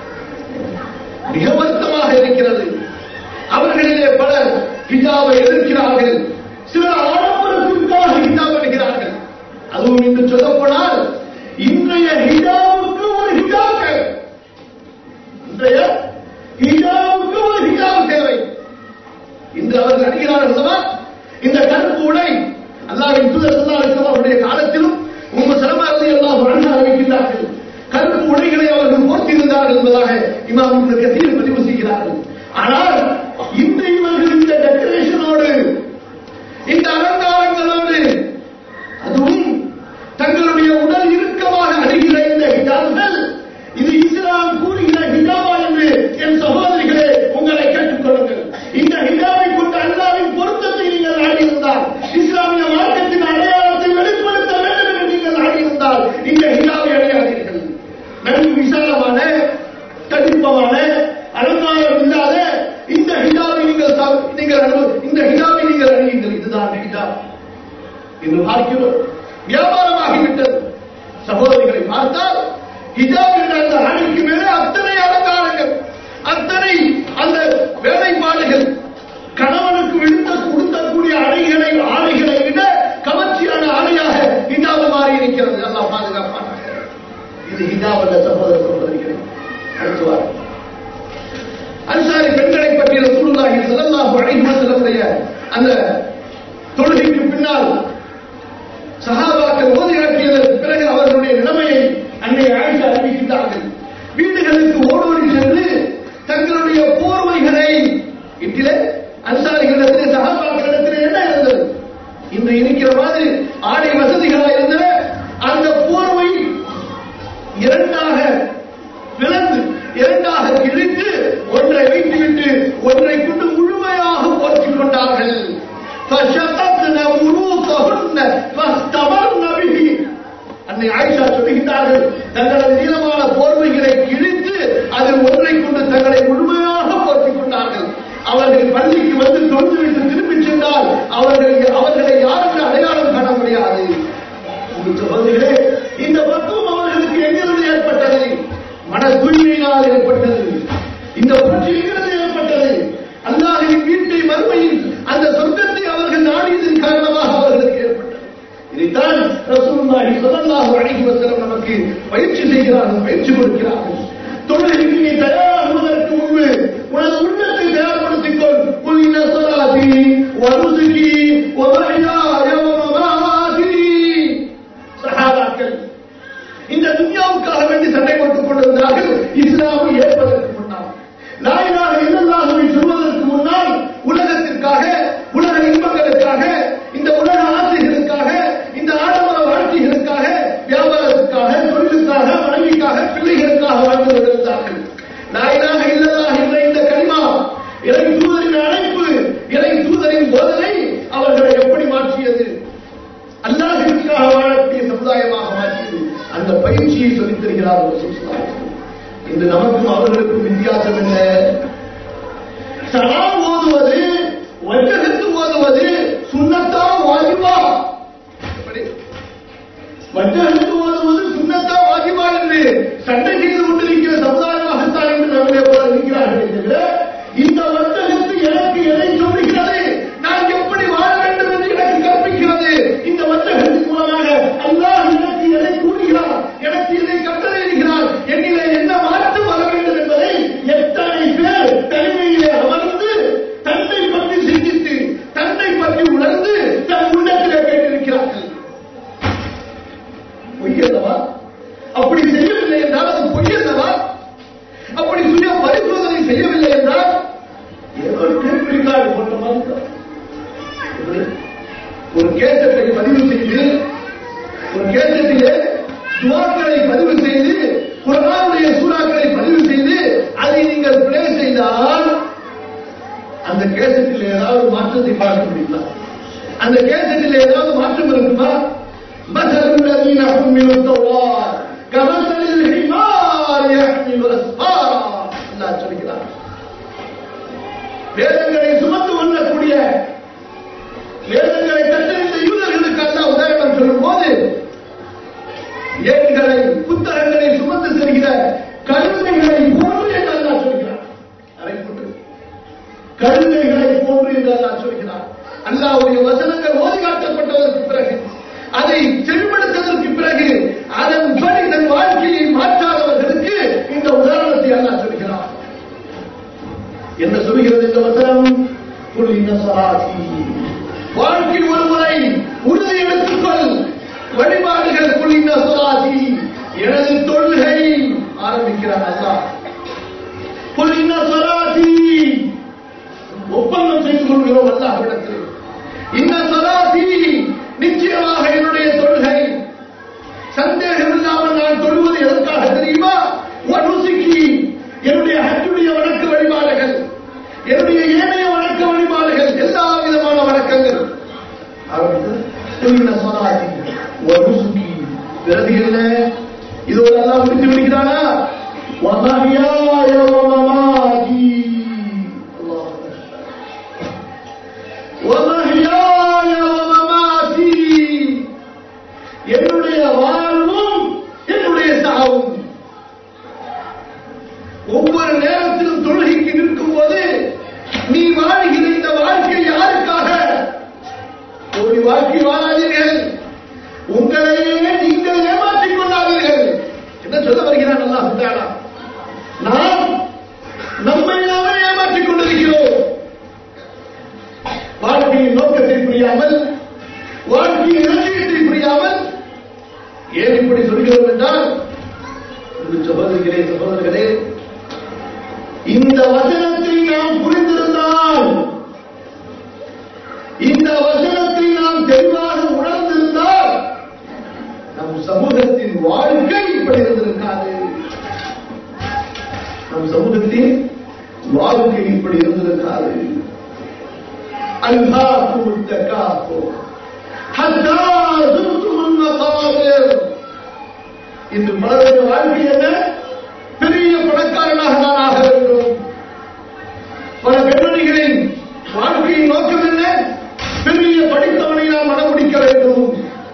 மிக வருத்தமாக இருக்கிறது அவர்களிலே பலர் ஹிஜாபை எதிர்க்கிறார்கள் சிலர் ஆடம்பரத்திற்காக ஹிஜாப் அணிகிறார்கள் அதுவும் இன்று சொல்லப்போனால் இன்றைய ஹிஜாபுக்கு ஒரு ஹிஜாப் தேவை இன்றைய ஹிஜாபுக்கு ஒரு ஹிஜாப் தேவை இன்று அவர்கள் அணிகிறார்கள் அல்லவா இந்த கருப்பு உடை அல்லாவின் தூதர் ஸல்லல்லாஹு அலைஹி வஸல்லம் அவருடைய காலத்திலும் உம்மு சலமா ரலியல்லாஹு அன்ஹா அறிவிக்கின்றார்கள் கருப்பு உடைகளை அவர்கள் போர்த்தியிருந்தார்கள் என்பதாக இமாம் இப்னு கதீர் பதிவு செய்கிறார்கள் ஆனால் இன்று இவர்கள் இந்த டெக்கரேஷனோடு இந்த அலங்காரங்களோடு அதுவும் தங்களுடைய உடல் இறுக்கமாக அணுகிற இந்த ஹிஜாப்கள் இது இஸ்லாம் கூறுகிற ஹிஜாபா என்று என் சகோதரிகளே உங்களை கேட்டுக்கொள்ளுங்கள் இந்த ஹிஜாபை கொண்டு அல்லாவின் பொருத்தத்தை நீங்கள் நாடியிருந்தால் இஸ்லாமிய மார்க்கத்தின் அடையாளத்தை வெளிப்படுத்த வேண்டும் என்று நீங்கள் நாடியிருந்தால் இந்த ஹிஜாபை அடையாதீர்கள் நன்கு விசாலமான தடிப்பமான அலங்காரம் இல்லாத இந்த ஹிஜாபை நீங்கள் சா- நீங்கள் அனு- இந்த ஹிஜாபை நீங்கள் அணியுங்கள் இதுதான் ஹிஜாப் என்று பார்க்கிறோம் வியாபாரமாகிவிட்டது சகோதரிகளை பார்த்தால் ஹிஜாப் என்ற அந்த அணிக்கு மேலே அத்தனை அலங்காரங்கள் அத்தனை அந்த வேலைப்பாடுகள் கணவனுக்கு விழுத்த கொடுத்தக்கூடிய அணைகளை ஆணைகளை விட கவர்ச்சியான ஆணையாக ஹிஜாப் மாறி இருக்கிறது எல்லாம் பாதுகாப்பான இது ஹிஜாப் அல்ல சகோதர சகோதரிகளை அடுத்து வாருங்கள். அன்சாரி பெண்களை பற்றி ரசூலுல்லாஹி ஸல்லல்லாஹு அலைஹி வஸல்லமுடைய அந்த தொழுகைக்கு பின்னால் சஹாபாக்கள் ஓதி காட்டியதற்கு பிறகு அவர்களுடைய நிலைமையை அன்னை ஆயிஷா அறிவிக்கின்றார்கள் வீடுகளுக்கு ஓடோடி சென்று தங்களுடைய போர்வைகளை இட்டிலே அன்சாரிகளிடத்திலே சஹாபாக்களிடத்திலே என்ன இருந்தது இன்று இருக்கிற மாதிரி ஆடை வசதிகளாக இருந்தன அந்த போர்வை இரண்டாக பிளந்து இரண்டாக கிழித்து ஒன்றை வைத்துவிட்டு ஒன்றை கொண்டு முழுமையாக போற்றிக் கொண்டார்கள் فشققن مروطهن فاستمرن به அன்னை ஆயிஷா சொல்லுகிறார்கள் தங்களது நீளமான போர்வைகளை கிழித்து அதில் ஒன்றை கொண்டு தங்களை முழுமையாக போற்றிக் கொண்டார்கள் அவர்கள் பள்ளிக்கு வந்து தொழுதுவிட்டு திரும்பிச் சென்றால் அவர்கள் அவர்களை யாருக்கு அடையாளம் காண முடியாது உங்கள் சகோதரிகளே இந்த பக்குவம் அவர்களுக்கு எங்கிருந்து ஏற்பட்டது மன தூய்மையினால் ஏற்பட்டது இந்த புரட்சி எங்கிருந்து ஏற்பட்டது அல்லாஹின் வீட்டை மறுமையில் அந்த சொர்க்கத்தை அவர்கள் நாடியதன் காரணமாக அவர்களுக்கு ஏற்பட்டது இதைத்தான் ரசூலுல்லாஹி ஸல்லல்லாஹு அலைஹி வஸல்லம் நமக்கு பயிற்சி செய்கிறார்கள் பயிற்சி கொடுக்கிறார்கள் தொழிலுக்கு நீ தயாராகுவதற்கு முன்பு உனது உள்ளத்தை தயார்படுத்திக் கொள் குல் இன்ன ஸலாத்தி வ னுசுகி வ மஹ்யாய வ மமாதி சஹாபாக்கள் இந்த துன்யாவுக்காக வேண்டி சண்டை போட்டுக் கொண்டிருந்தார்கள் இஸ்லாமை ஏற்பதற்கு முன்னால் லாயிலாக இல்லல்லாஹுவை சொல்வதற்கு முன்னால் உலகத்திற்காக உலக இன்பங்களுக்காக இந்த உலக ஆசைகளுக்காக இந்த ஆடம்பர வாழ்க்கைகளுக்காக வியாபாரத்துக்காக தொழிலுக்காக மனைவிக்காக பிள்ளைகளுக்காக வாழ்ந்து கொண்டிருந்தார்கள் லாயிலாக இல்லல்லாஹ் என்ற இந்த கனிமா இறை தூதரின் அழைப்பு இறை தூதரின் போதனை அவர்களை எப்படி மாற்றி செய்தியை சொல்லித் தருகிறார் ரசூல் ஸல்லல்லாஹு அலைஹி வஸல்லம். இன்று நமக்கும் அவர்களுக்கும் வித்தியாசம் என்ன சலாம் ஓதுவது வட்டெடுத்து ஓதுவது சுண்ணத்தா வாஜிபா எப்படி வட்டெடுத்து ஓதுவது சுண்ணத்தா வாஜிபா என்று சண்டை செய்து கொண்டிருக்கிற சமுதாயமாகத்தான் என்று நம்மளே போல இருக்கிறார்கள் தவிர இந்த வட்டெடுத்து எனக்கு எதை சொல்லுகிறது நான் எப்படி வாழ வேண்டும் என்று எனக்கு கற்பிக்கிறது இந்த வட்டகத்தின் மூலமாக அல்லாஹ் எனக்கு எதை கூறுகிறார் எனக்கு இதை கட்டளையிடுகிறார் என்னிலே என்ன மாற்றம் வர வேண்டும் என்பதை எத்தனை பேர் தனிமையிலே அமர்ந்து தன்னை பற்றி சிந்தித்து தன்னை பற்றி உணர்ந்து தன் உள்ளத்திலே கேட்டிருக்கிறார்கள் பொய்யல்லவா அப்படி செய்யவில்லை என்றால் அது பொய்யல்லவா அப்படி சுய பரிசோதனை செய்யவில்லை என்றால் ஏதோ ஒரு டேப் ரெக்கார்டு போட்ட மாதிரி தான். எப்படி? ஒரு கேசட்டை பதிவு செய்து ஒரு கேசட்டிலே துவாக்களை பதிவு செய்து குரானுடைய சூறாக்களை பதிவு செய்து அதை நீங்கள் பிளே செய்தால் அந்த கேசட்டில் ஏதாவது மாற்றத்தை பார்க்க முடியுமா அந்த கேசட்டில் ஏதாவது மாற்றம் இருக்குமா مثل الذين حملوا التوراة كمثل الحمار يحمل أسفارا அல்லாஹ் சொல்கிறார் வேதங்களை சுமந்து கொள்ளக்கூடிய வேதங்களை கற்றறிந்த யூதர்களுக்கு அல்ல உதாரணம் சொல்லும் போது ஏடுகளை புத்தகங்களை சுமந்து செல்கிற கழுதைகளை போன்று என்று அல்லாஹ் சொல்கிறார் அறைப்பட்டு கழுதைகளை போன்று என்று அல்லாஹ் சொல்கிறார் அல்லாஹ்வுடைய வசனங்கள் ஓதி காட்டப்பட்டதற்கு பிறகு அதை செல்படுத்ததற்கு பிறகு அதன்படி தன் வாழ்க்கையை மாற்றாதவர்களுக்கு இந்த உதாரணத்தை அல்லாஹ் சொல்கிறார் என்ன சொல்கிறது இந்த வசனம் குல் இன்ன ஸலாத்தி வாழ்க்கை ஒரு முறை உறுதி எடுத்துக்கொள் வழிபாடுகள் குல் இன்ன ஸலாத்தி எனது தொழுகை ஆரம்பிக்கிறார் அல்லாஹ் குல் இன்ன ஸலாத்தி ஒப்பந்தம் செய்து கொள்கிறோம் அல்லாஹ்விடத்தில் இன்ன ஸலாத்தி நிச்சயமாக என்னுடைய தொழுகை சந்தேகம் இல்லாமல் நான் தொழுவது எதற்காக தெரியுமா வனுசுக்கி என்னுடைய ஹஜ்ஜுடைய வணக்க வழிபாடுகள் என்னுடைய ஏனைய வணக்க வழிபாடுகள் எல்லா விதமான வணக்கங்கள் ஆரம்பித்து சொல்லின சொல்லாதி வனுசுக்கி பிறகு என்ன இதோடு எல்லாம் முடித்து விடுகிறானா வமஹியாய வமமாதி அல்லாஹ் வமஹியாய வமமாதி என்னுடைய வாழ்வும் என்னுடைய சாவும் ஒவ்வொரு நேரத்திலும் தொழுகைக்கு நிற்கும் போது நீ வாழ்கிற இந்த வாழ்க்கை யாருக்காக ஒரு வாழ்க்கை வாழாதீர்கள் உங்களையே நீங்கள் ஏமாற்றிக் கொள்ளாதீர்கள் என்ன சொல்ல வருகிறான் அல்லாஹ் சுத்தானா நாம் நம்மை நாமே ஏமாற்றிக் கொண்டிருக்கிறோம் வாழ்க்கையின் நோக்கத்தை புரியாமல் வாழ்க்கையின் இலட்சியத்தை புரியாமல் ஏன் இப்படி சொல்கிறோம் என்றால் அன்பு சகோதரிகளே சகோதரர்களே இந்த வசனத்தை நாம் புரிந்திருந்தால் இந்த வசனத்தை நாம் தெளிவாக உணர்ந்திருந்தால் நம் சமூகத்தின் வாழ்க்கை இப்படி இருந்திருக்காது நம் சமூகத்தின் வாழ்க்கை இப்படி இருந்திருக்காது அல்ஹாக்கும் التكاثر حتى زرتم المقابر இன்று பலருடைய வாழ்க்கை என்ன பெரிய பணக்காரனாக நான் ஆக வேண்டும் பல பெண்மணிகளின் வாழ்க்கையின் நோக்கம் என்ன பெரிய படித்தவனை நான் மனமுடிக்க வேண்டும்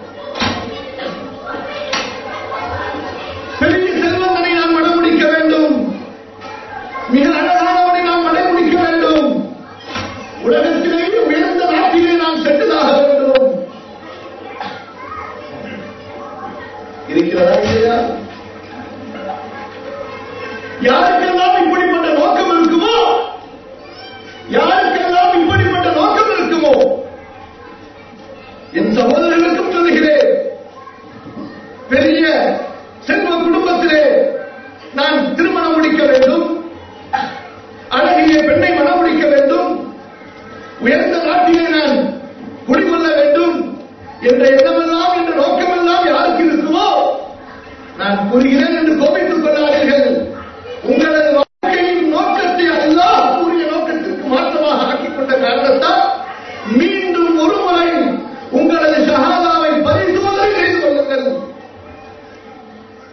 பெரிய செல்வந்தனை நான் மனமுடிக்க வேண்டும் மிக அழகானவனை நான் மனமுடிக்க வேண்டும் உலகத்திலேயே உயர்ந்த நாட்டிலே நாம் சென்றதாக வேண்டும் இருக்கிறதா இல்லையா யாருக்கெல்லாம் இப்படிப்பட்ட நோக்கம் இருக்குமோ யாருக்கெல்லாம் இப்படிப்பட்ட நோக்கம் இருக்குமோ என் சகோதரர்களுக்கும் சொல்லுகிறேன் பெரிய செல்வ குடும்பத்திலே நான் திருமணம் முடிக்க வேண்டும் அழகிய பெண்ணை மனம் முடிக்க வேண்டும் உயர்ந்த நாட்டிலே நான் குடிகொள்ள வேண்டும் என்ற எண்ணமெல்லாம் என்ற நோக்கமெல்லாம் யாருக்கு இருக்குமோ நான் கூறுகிறேன் என்று கோபித்துக் கொள்ளாதீர்கள் உங்களது வாழ்க்கையின் நோக்கத்தை அல்லாஹ் கூறிய நோக்கத்திற்கு மாற்றமாக ஆக்கிக் கொண்ட காரணத்தால் மீண்டும் ஒரு முறை உங்களது ஷஹாதாவை பரிசோதனை செய்து கொள்ளுங்கள்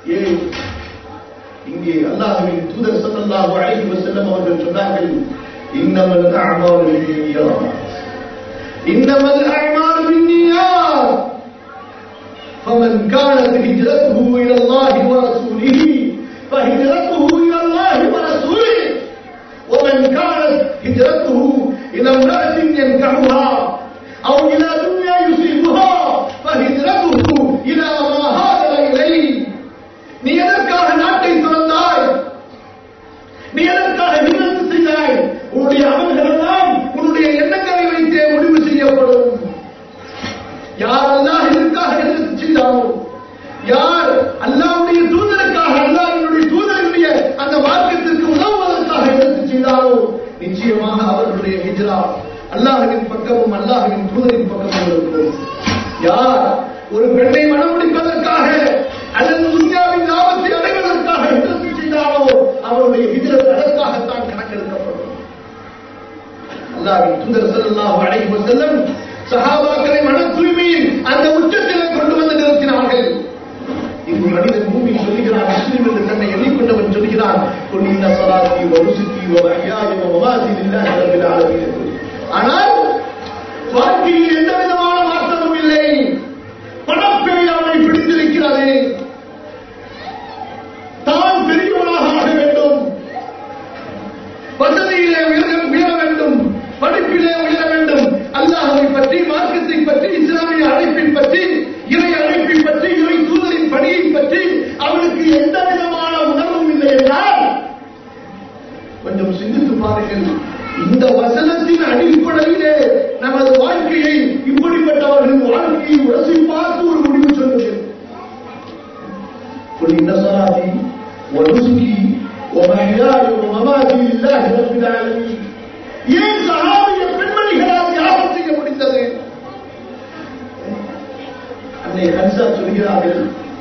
ஏன் இங்கே அல்லாஹ்வின் தூதர் ஸல்லல்லாஹு அலைஹி வஸல்லம் அவர்கள் சொன்னார்கள் இன்னமல் அஅமாலு பின்னியாத் இன்னமல் அஅமாலு பின்னியாத் فمن كانت هجرته إلى الله ورسوله فهجرته إلى الله ورسوله ومن كانت هجرته إلى امرأة ينكحها أو إلى دنيا يصيبها فهجرته إلى ما هاجر إليه நீ எதற்காக நாட்டை துறந்தாய் நீ எதற்காக விருத்து செய்தாய் உன்னுடைய அமல்கள் எல்லாம் உன்னுடைய எண்ணங்களை வைத்தே முடிவு செய்யப்படும் யார் அல்லாஹ் இதற்காக எதிர்த்து செய்தாரோ யார் அல்லாஹ்வுடைய தூதருக்காக அல்லாஹ்வினுடைய தூதருடைய அந்த மார்க்கத்திற்கு உதவுவதற்காக எதிர்த்து செய்தாரோ நிச்சயமாக அவர்களுடைய ஹிஜ்ரா அல்லாஹ்வின் பக்கமும் அல்லாஹ்வின் தூதரின் பக்கமும் இருக்கும் யார் ஒரு பெண்ணை மணமுடிப்பதற்காக அல்லது துன்யாவின் லாபத்தை அடைவதற்காக எதிர்த்து செய்தாரோ அவருடைய ஹிஜ்ரத் அதற்காகத்தான் கணக்கெடுக்கப்படும் அல்லாஹ்வின் தூதர் ஸல்லல்லாஹு அலைஹி வஸல்லம் சஹாபாக்களை மன தூய்மையின் அந்த உச்சத்திலே கொண்டு வந்து நிறுத்தினார்கள் இங்கு மனிதன் பூமி சொல்லுகிறான் முஸ்லிம் என்று தன்னை எண்ணிக்கொண்டவன் சொல்கிறான் கொல் இன்ன ஸலாத்தி வ ருசுகி வ மஹ்யாய வ மமாத்தி லில்லாஹி ரப்பில் ஆலமீன் ஆனால் வாழ்க்கையில் எந்த விதமான மாற்றமும் இல்லை பணப்பேய் அவனை பிடித்திருக்கிறது தான் பெரியவனாக ஆக வேண்டும் வசதியிலே உயர உயர வேண்டும் படிப்பிலே உயர வேண்டும் அல்லாஹவை பற்றி மார்க்கத்தை பற்றி இஸ்லாமிய அழைப்பை பற்றி இறை அழைப்பை பற்றி இறை தூதரின் பணியை பற்றி அவனுக்கு எந்த விதமான உணர்வும் இல்லை என்றால் கொஞ்சம் சிந்தித்து பாருங்கள் இந்த வசனத்தின் அடிப்படையிலே நமது வாழ்க்கையை இப்படிப்பட்டவர்களின் வாழ்க்கையை உரசி பார்த்து ஒரு முடிவு சொல்லுங்கள் قل إن صلاتي ونسكي ومحياي ومماتي لله رب العالمين ஏன் சஹாபிய பெண்மணிகளால் தியாகம் செய்ய முடிந்தது அன்னை ஹன்சா சொல்கிறார்கள்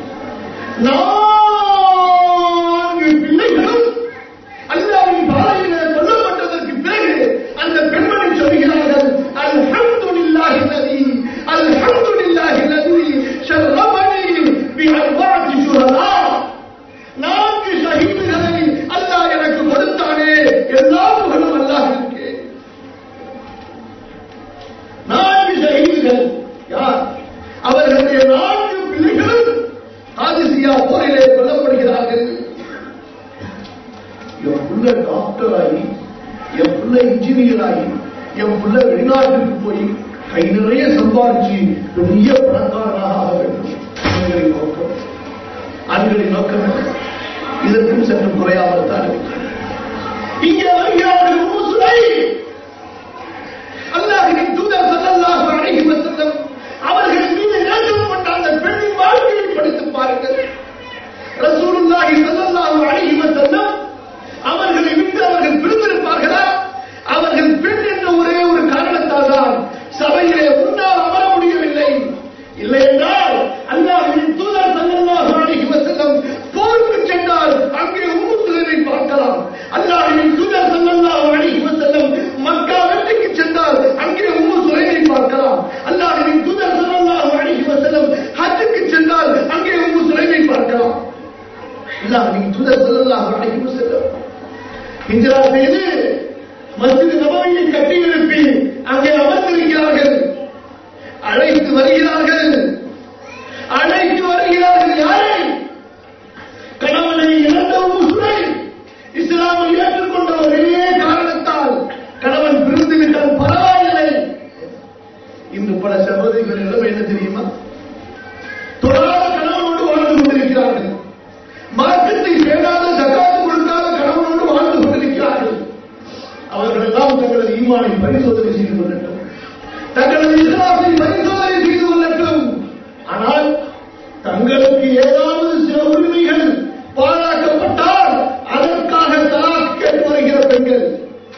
நான்கு பிள்ளைகளும் அல்லாவின் பாதையிலே கொல்லப்பட்டதற்கு பிறகு அந்த பெண்மணி சொல்கிறார்கள் அல்ஹம்துலில்லாஹி அல்லதி அல்ஹம்துலில்லாஹி அல்லதி ஷர்ரபனி பி அர்பஅத்தி ஷுஹதா நான்கு ஷஹீதுகளை அல்லாஹ் எனக்கு கொடுத்தானே எல்லா புகழும் அல்லாஹ்விற்கு நான்கு ஷஹீதுகள் யார் அவர்களுடைய நான்கு பிள்ளைகளும் ஆதிசியா போரிலே கொல்லப்படுகிறார்கள் என் புள்ள டாக்டர் ஆகி என் புள்ள இன்ஜினியர் ஆகி என் புள்ள வெளிநாட்டுக்கு போய் கை நிறைய சம்பாதிச்சு பெரிய பணக்காரனாக ஆக வேண்டும் ஆண்களின் நோக்கம் ஆண்களின் நோக்கம் என்ன? இதற்கும் சற்று குறையாமல் தான் இருக்கிறது. இங்கே வருகிறார்கள் உம்மு சுலைம். அல்லாஹ்வின் தூதர் ஸல்லல்லாஹு அலைஹி வஸல்லம் அவர்கள் மீது நேசம் கொண்ட அந்த பெண்ணின் வாழ்க்கையை படித்து பாருங்கள் ரசூலுல்லாஹி ஸல்லல்லாஹு அலைஹி வஸல்லம் அவர்களை விட்டு அவர்கள் பிரிந்திருப்பார்களா அவர்கள் பெண் என்ற ஒரே ஒரு காரணத்தால் தான் சபையிலே உன்னால் அமர முடியவில்லை இல்லை என்றால் அல்லாஹ்வின் தூதர் ஸல்லல்லாஹு அலைஹி வஸல்லம் போருக்கு சென்றால் அங்கே உம்மு சுலைமை பார்க்கலாம் அல்லாஹ்வின் தூதர் ஸல்லல்லாஹு அலைஹி வஸல்லம் மக்கா வெற்றிக்கு சென்றால் அங்கே உம்மு சுலைமை பார்க்கலாம் அல்லாஹ்வின் தூதர் ஸல்லல்லாஹு அலைஹி வஸல்லம் ஹஜ்ஜுக்கு சென்றால் அங்கே உம்மு சுலைமை பார்க்கலாம் அல்லாஹ்வின் தூதர் ஸல்லல்லாஹு அலைஹி வஸல்லம் ஹிஜ்ரா செய்து மஸ்ஜித் நபவியை கட்டி எழுப்பி அங்கே அமர்ந்திருக்கிறார்கள் அழைத்து வருகிறார்கள் அழைத்து வருகிறார்கள் யாரை கணவனை இழந்த முஸ்லை இஸ்லாமை ஏற்றுக்கொண்ட ஒரே காரணத்தால் கணவன் பிரிந்து விட்டால் பரவாயில்லை இன்று பல சகோதரிகள் நிலைமை என்ன தெரியுமா தொழாத கணவனோடு வாழ்ந்து கொண்டிருக்கிறார்கள் மார்க்கத்தை பேணாத ஜக்காத்து கொடுக்காத கணவனோடு வாழ்ந்து கொண்டிருக்கிறார்கள் அவர்கள் எல்லாம் தங்களது ஈமானை பரிசோதனை செய்து கொள்ளட்டும் தங்களது இஸ்லாத்தை பரிசோதனை செய்து கொள்ளட்டும் ஆனால் தங்களுக்கு ஏதாவது சில உரிமைகள் பாழாக்கப்பட்டால் அதற்காக தலாக் கேட்டு வருகிற பெண்கள்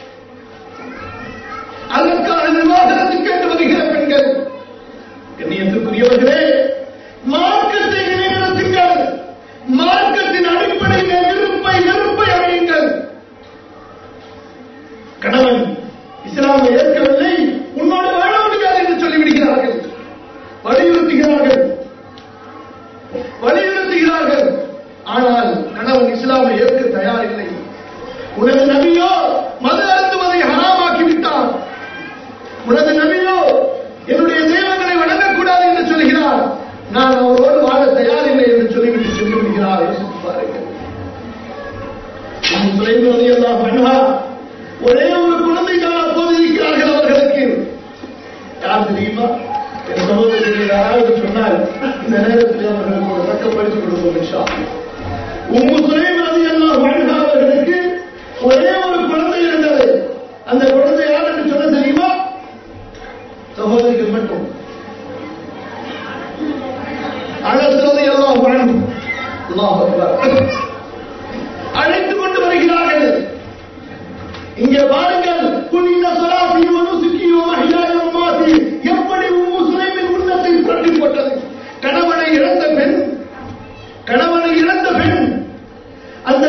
அதற்காக நிர்வாகத்தை கேட்டு வருகிற பெண்கள் கண்ணியத்துக்குரியவர்களே மார்க்கத்தை நிலைநிறுத்துங்கள் மார்க்கத்தின் அடிப்படையில் நெருப்பை நெருப்பை அடையுங்கள் கணவன் இஸ்லாமை ஏற்கவில்லை உன்னோடு வாழ முடியாது என்று சொல்லிவிடுகிறார்கள் வலியுறுத்துகிறார்கள் வலியுறுத்துகிறார்கள் ஆனால் கணவன் இஸ்லாமை ஏற்க தயாரில்லை உனது நபியோ மது அருந்துவதை ஹராமாக்கி விட்டார் உனது நபியோ என்னுடைய தெய்வங்களை வணங்கக்கூடாது என்று சொல்கிறார் நான் அவரோடு வாழ தயாரில்லை என்று சொல்லிவிட்டு சென்று விடுகிறார் யோசித்து பாருங்கள் உம் சுலைம் ரலியல்லாஹு அன்ஹா ஒரே ஒரு குழந்தை தான் அப்போது இருக்கிறார்கள் அவர்களுக்கு யார் தெரியுமா என் சகோதரர்கள் யாராவது சொன்னால் இந்த நேரத்தில் அவர்களுக்கு ஒரு தக்க பரிசு கொடுப்போம் இன்ஷா அல்லாஹ். உம்மு சுலைம் ரலியல்லாஹு அன்ஹா அவர்களுக்கு ஒரே ஒரு குழந்தை இருந்தது அந்த குழந்தை யார் என்று சொல்ல தெரியுமா சகோதரிகள் மட்டும் அழகிறது எல்லாம் வழங்கும் அல்லாஹ் அக்பர். அழைத்துக் கொண்டு வருகிறார்கள் இங்கே பாருங்கள் புனித சலாசி மனுசுக்கி மகிழாய மாசி எப்படி உம்மு சுலைமின் உள்ளத்தை புரட்டி போட்டது கணவனை இழந்த பெண் கணவனை இழந்த பெண் அந்த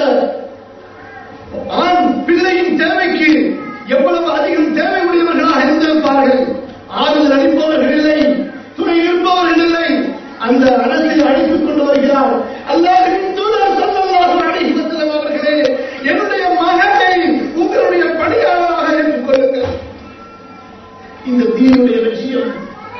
ஆண் பிள்ளையின் தேவைக்கு எவ்வளவு அதிகம் தேவை உடையவர்களாக இருந்திருப்பார்கள் ஆறுதல் அளிப்பவர்கள் இல்லை துணை இருப்பவர்கள் இல்லை அந்த அரசை அழைத்துக் கொண்டு வருகிறார் அல்லாஹின் தூதர் ஸல்லல்லாஹு அலைஹி வஸல்லம் அவர்களே என்னுடைய மகனை உங்களுடைய பணியாளராக ஏற்றுக்கொள்ளுங்கள் இந்த தீனுடைய லட்சியம்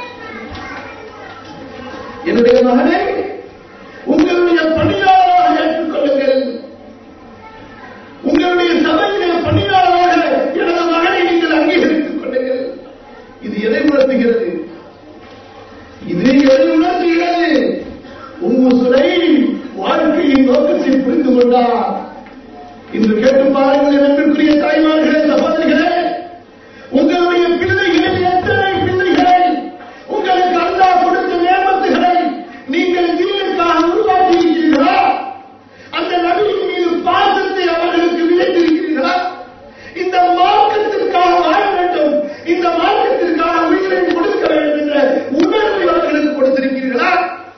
என்னுடைய மகனை உங்களுடைய பணியாளராக ஏற்றுக்கொள்ளுங்கள் உங்களுடைய சபையிலே பணியாளராக எனது மகனை நீங்கள் அங்கீகரித்துக் கொள்ளுங்கள் இது எதை உணர்த்துகிறது இது எதை உணர்த்துகிறது உம்மு சுலை வாழ்க்கையின் நோக்கத்தை புரிந்து கொண்டார் இன்று கேட்டு பாருங்கள் என் அன்பிற்குரிய தாய்மார்களே சகோதரிகளே உங்களுடைய பிள்ளைகளில் எத்தனை பிள்ளைகளை உங்களுக்கு அல்லாஹ் கொடுத்த நேமத்துகளை நீங்கள் தீனுக்காக உருவாக்கி இருக்கிறீர்களா அந்த நபியின் மீது பாசத்தை அவர்களுக்கு விதைத்திருக்கிறீர்களா இந்த மார்க்கத்திற்காக வாழ வேண்டும் இந்த மார்க்கத்திற்காக உயிரை கொடுக்க வேண்டும் என்ற உணர்வை அவர்களுக்கு கொடுத்திருக்கிறீர்களா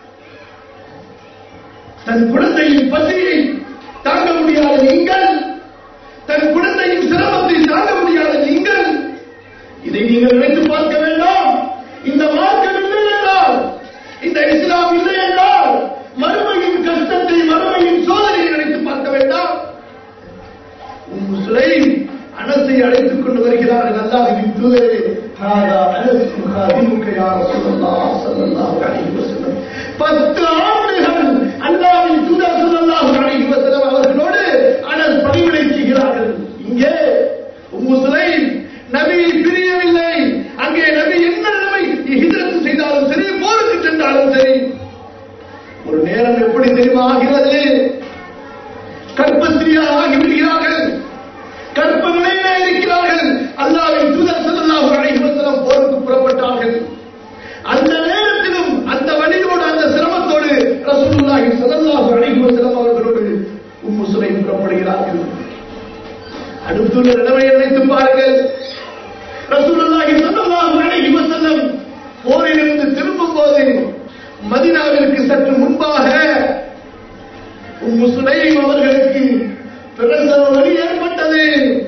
தன் குழந்தையின் பசியை தாங்க முடியாத நீங்கள் தன் குழந்தையின் சிரமத்தை தாங்க முடியாத நீங்கள் இதை நீங்கள் நினைத்து பார்க்க வேண்டாம் இந்த மார்க்கம் இல்லை என்றால் இந்த இஸ்லாம் இல்லை என்றால் மறுமையின் கஷ்டத்தை மறுமையின் சோதனையை நினைத்து பார்க்க வேண்டாம் உம் சுலைம் அனசை அழைத்துக் கொண்டு வருகிறார்கள் அல்லாஹ்வின் தூதரே ஹாதா அனஸ் முகாதிமுக யா ரசூலல்லாஹ் ஸல்லல்லாஹு அலைஹி வஸல்லம் பத்து ஆண்டுகள் அல்லாஹ்வின் தூதர் ஸல்லல்லாஹு அலைஹி வஸல்லம் அவர்களோடு அனஸ் பணிவிடை செய்கிறார்கள் இங்கே உம்மு சுலைம் நபி பிரியவில்லை அங்கே நபி என்ன நிலைமை ஹிஜ்ரத் செய்தாலும் சரி போருக்கு சென்றாலும் சரி ஒரு நேரம் எப்படி தெரியுமா ஆகிறது கற்பஸ்திரியாக ஆகிவிடுகிறார்கள் கற்ப நிலையிலே இருக்கிறார்கள் அல்லாவின் தூதர் ஸல்லல்லாஹு அலைஹி வஸல்லம் போருக்கு புறப்பட்டார்கள் அந்த நேரத்திலும் அந்த வழியோடு அந்த சிரமத்தோடு ரசூலுல்லாஹி ஸல்லல்லாஹு அலைஹி வஸல்லம் அவர்களோடு உம்மு சுலைம் புறப்படுகிறார்கள் அடுத்துள்ள நிலைமையை நினைத்து பாருங்கள் ரசூலுல்லாஹி ஸல்லல்லாஹு அலைஹி வஸல்லம் போரிலிருந்து திரும்பும் போது மதீனாவிற்கு சற்று முன்பாக உம்மு சுலைம் அவர்களுக்கு பிரசவ வலி ஏற்பட்டது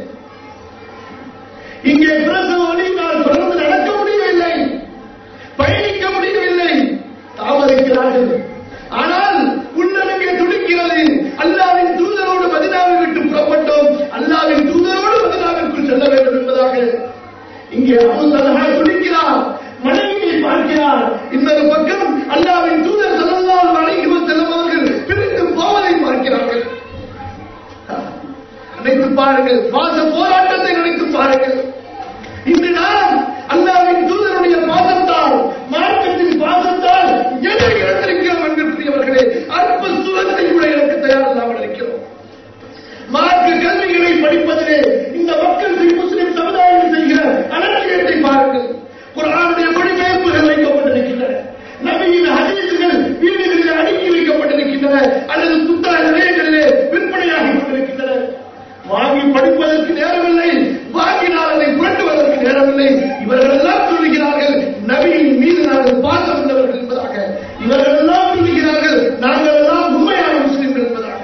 இங்கே பிரசவ வலியினால் தொடர்ந்து நடக்க முடியவில்லை பயணிக்க முடியவில்லை தாமதிக்கிறார்கள் ஆனால் உள்ளடங்கே துடிக்கிறது அல்லாவின் தூதரோடு மதினாவை விட்டு புறப்பட்டோம் அல்லாவின் தூதரோடு மதினாவிற்குள் செல்ல வேண்டும் என்பதாக இங்கே அபு தலஹா துடிக்கிறார் மனைவியை பார்க்கிறார் இன்னொரு பக்கம் அல்லாவின் தூதர் ஸல்லல்லாஹு அலைஹி வஸல்லம் அவர்கள் பிரிந்து போவதை பார்க்கிறார்கள் நினைத்து பாருங்கள் பாச போராட்டத்தை நினைத்து பாருங்கள் இன்று நாம் அல்லாவின் தூதருடைய பாசத்தால் மார்க்கத்தின் பாசத்தால் எதை இழந்திருக்கிறோம் அன்பிற்குரியவர்களே அற்ப சுகத்தை கூட எனக்கு தயார் இல்லாமல் இருக்கிறோம் மார்க்க கல்விகளை படிப்பதிலே இந்த மக்கள் முஸ்லிம் சமுதாயம் செய்கிற அலட்சியத்தை பாருங்கள் குரானுடைய மொழிபெயர்ப்புகள் வைக்கப்பட்டிருக்கின்றன நபியின் ஹதீசுகள் வீடுகளில் அடுக்கி வைக்கப்பட்டிருக்கின்றன அல்லது புத்தக நிலையங்களிலே விற்பனையாகிக் கொண்டிருக்கின்றன வாங்கி படிப்பதற்கு நேரமில்லை வாங்கினால் அதை புரட்டுவதற்கு நேரமில்லை இவர்கள் எல்லாம் சொல்லுகிறார்கள் நபியின் மீது நாங்கள் பாசம் உள்ளவர்கள் என்பதாக இவர்கள் எல்லாம் சொல்லுகிறார்கள் நாங்கள் எல்லாம் உண்மையான முஸ்லிம்கள் என்பதாக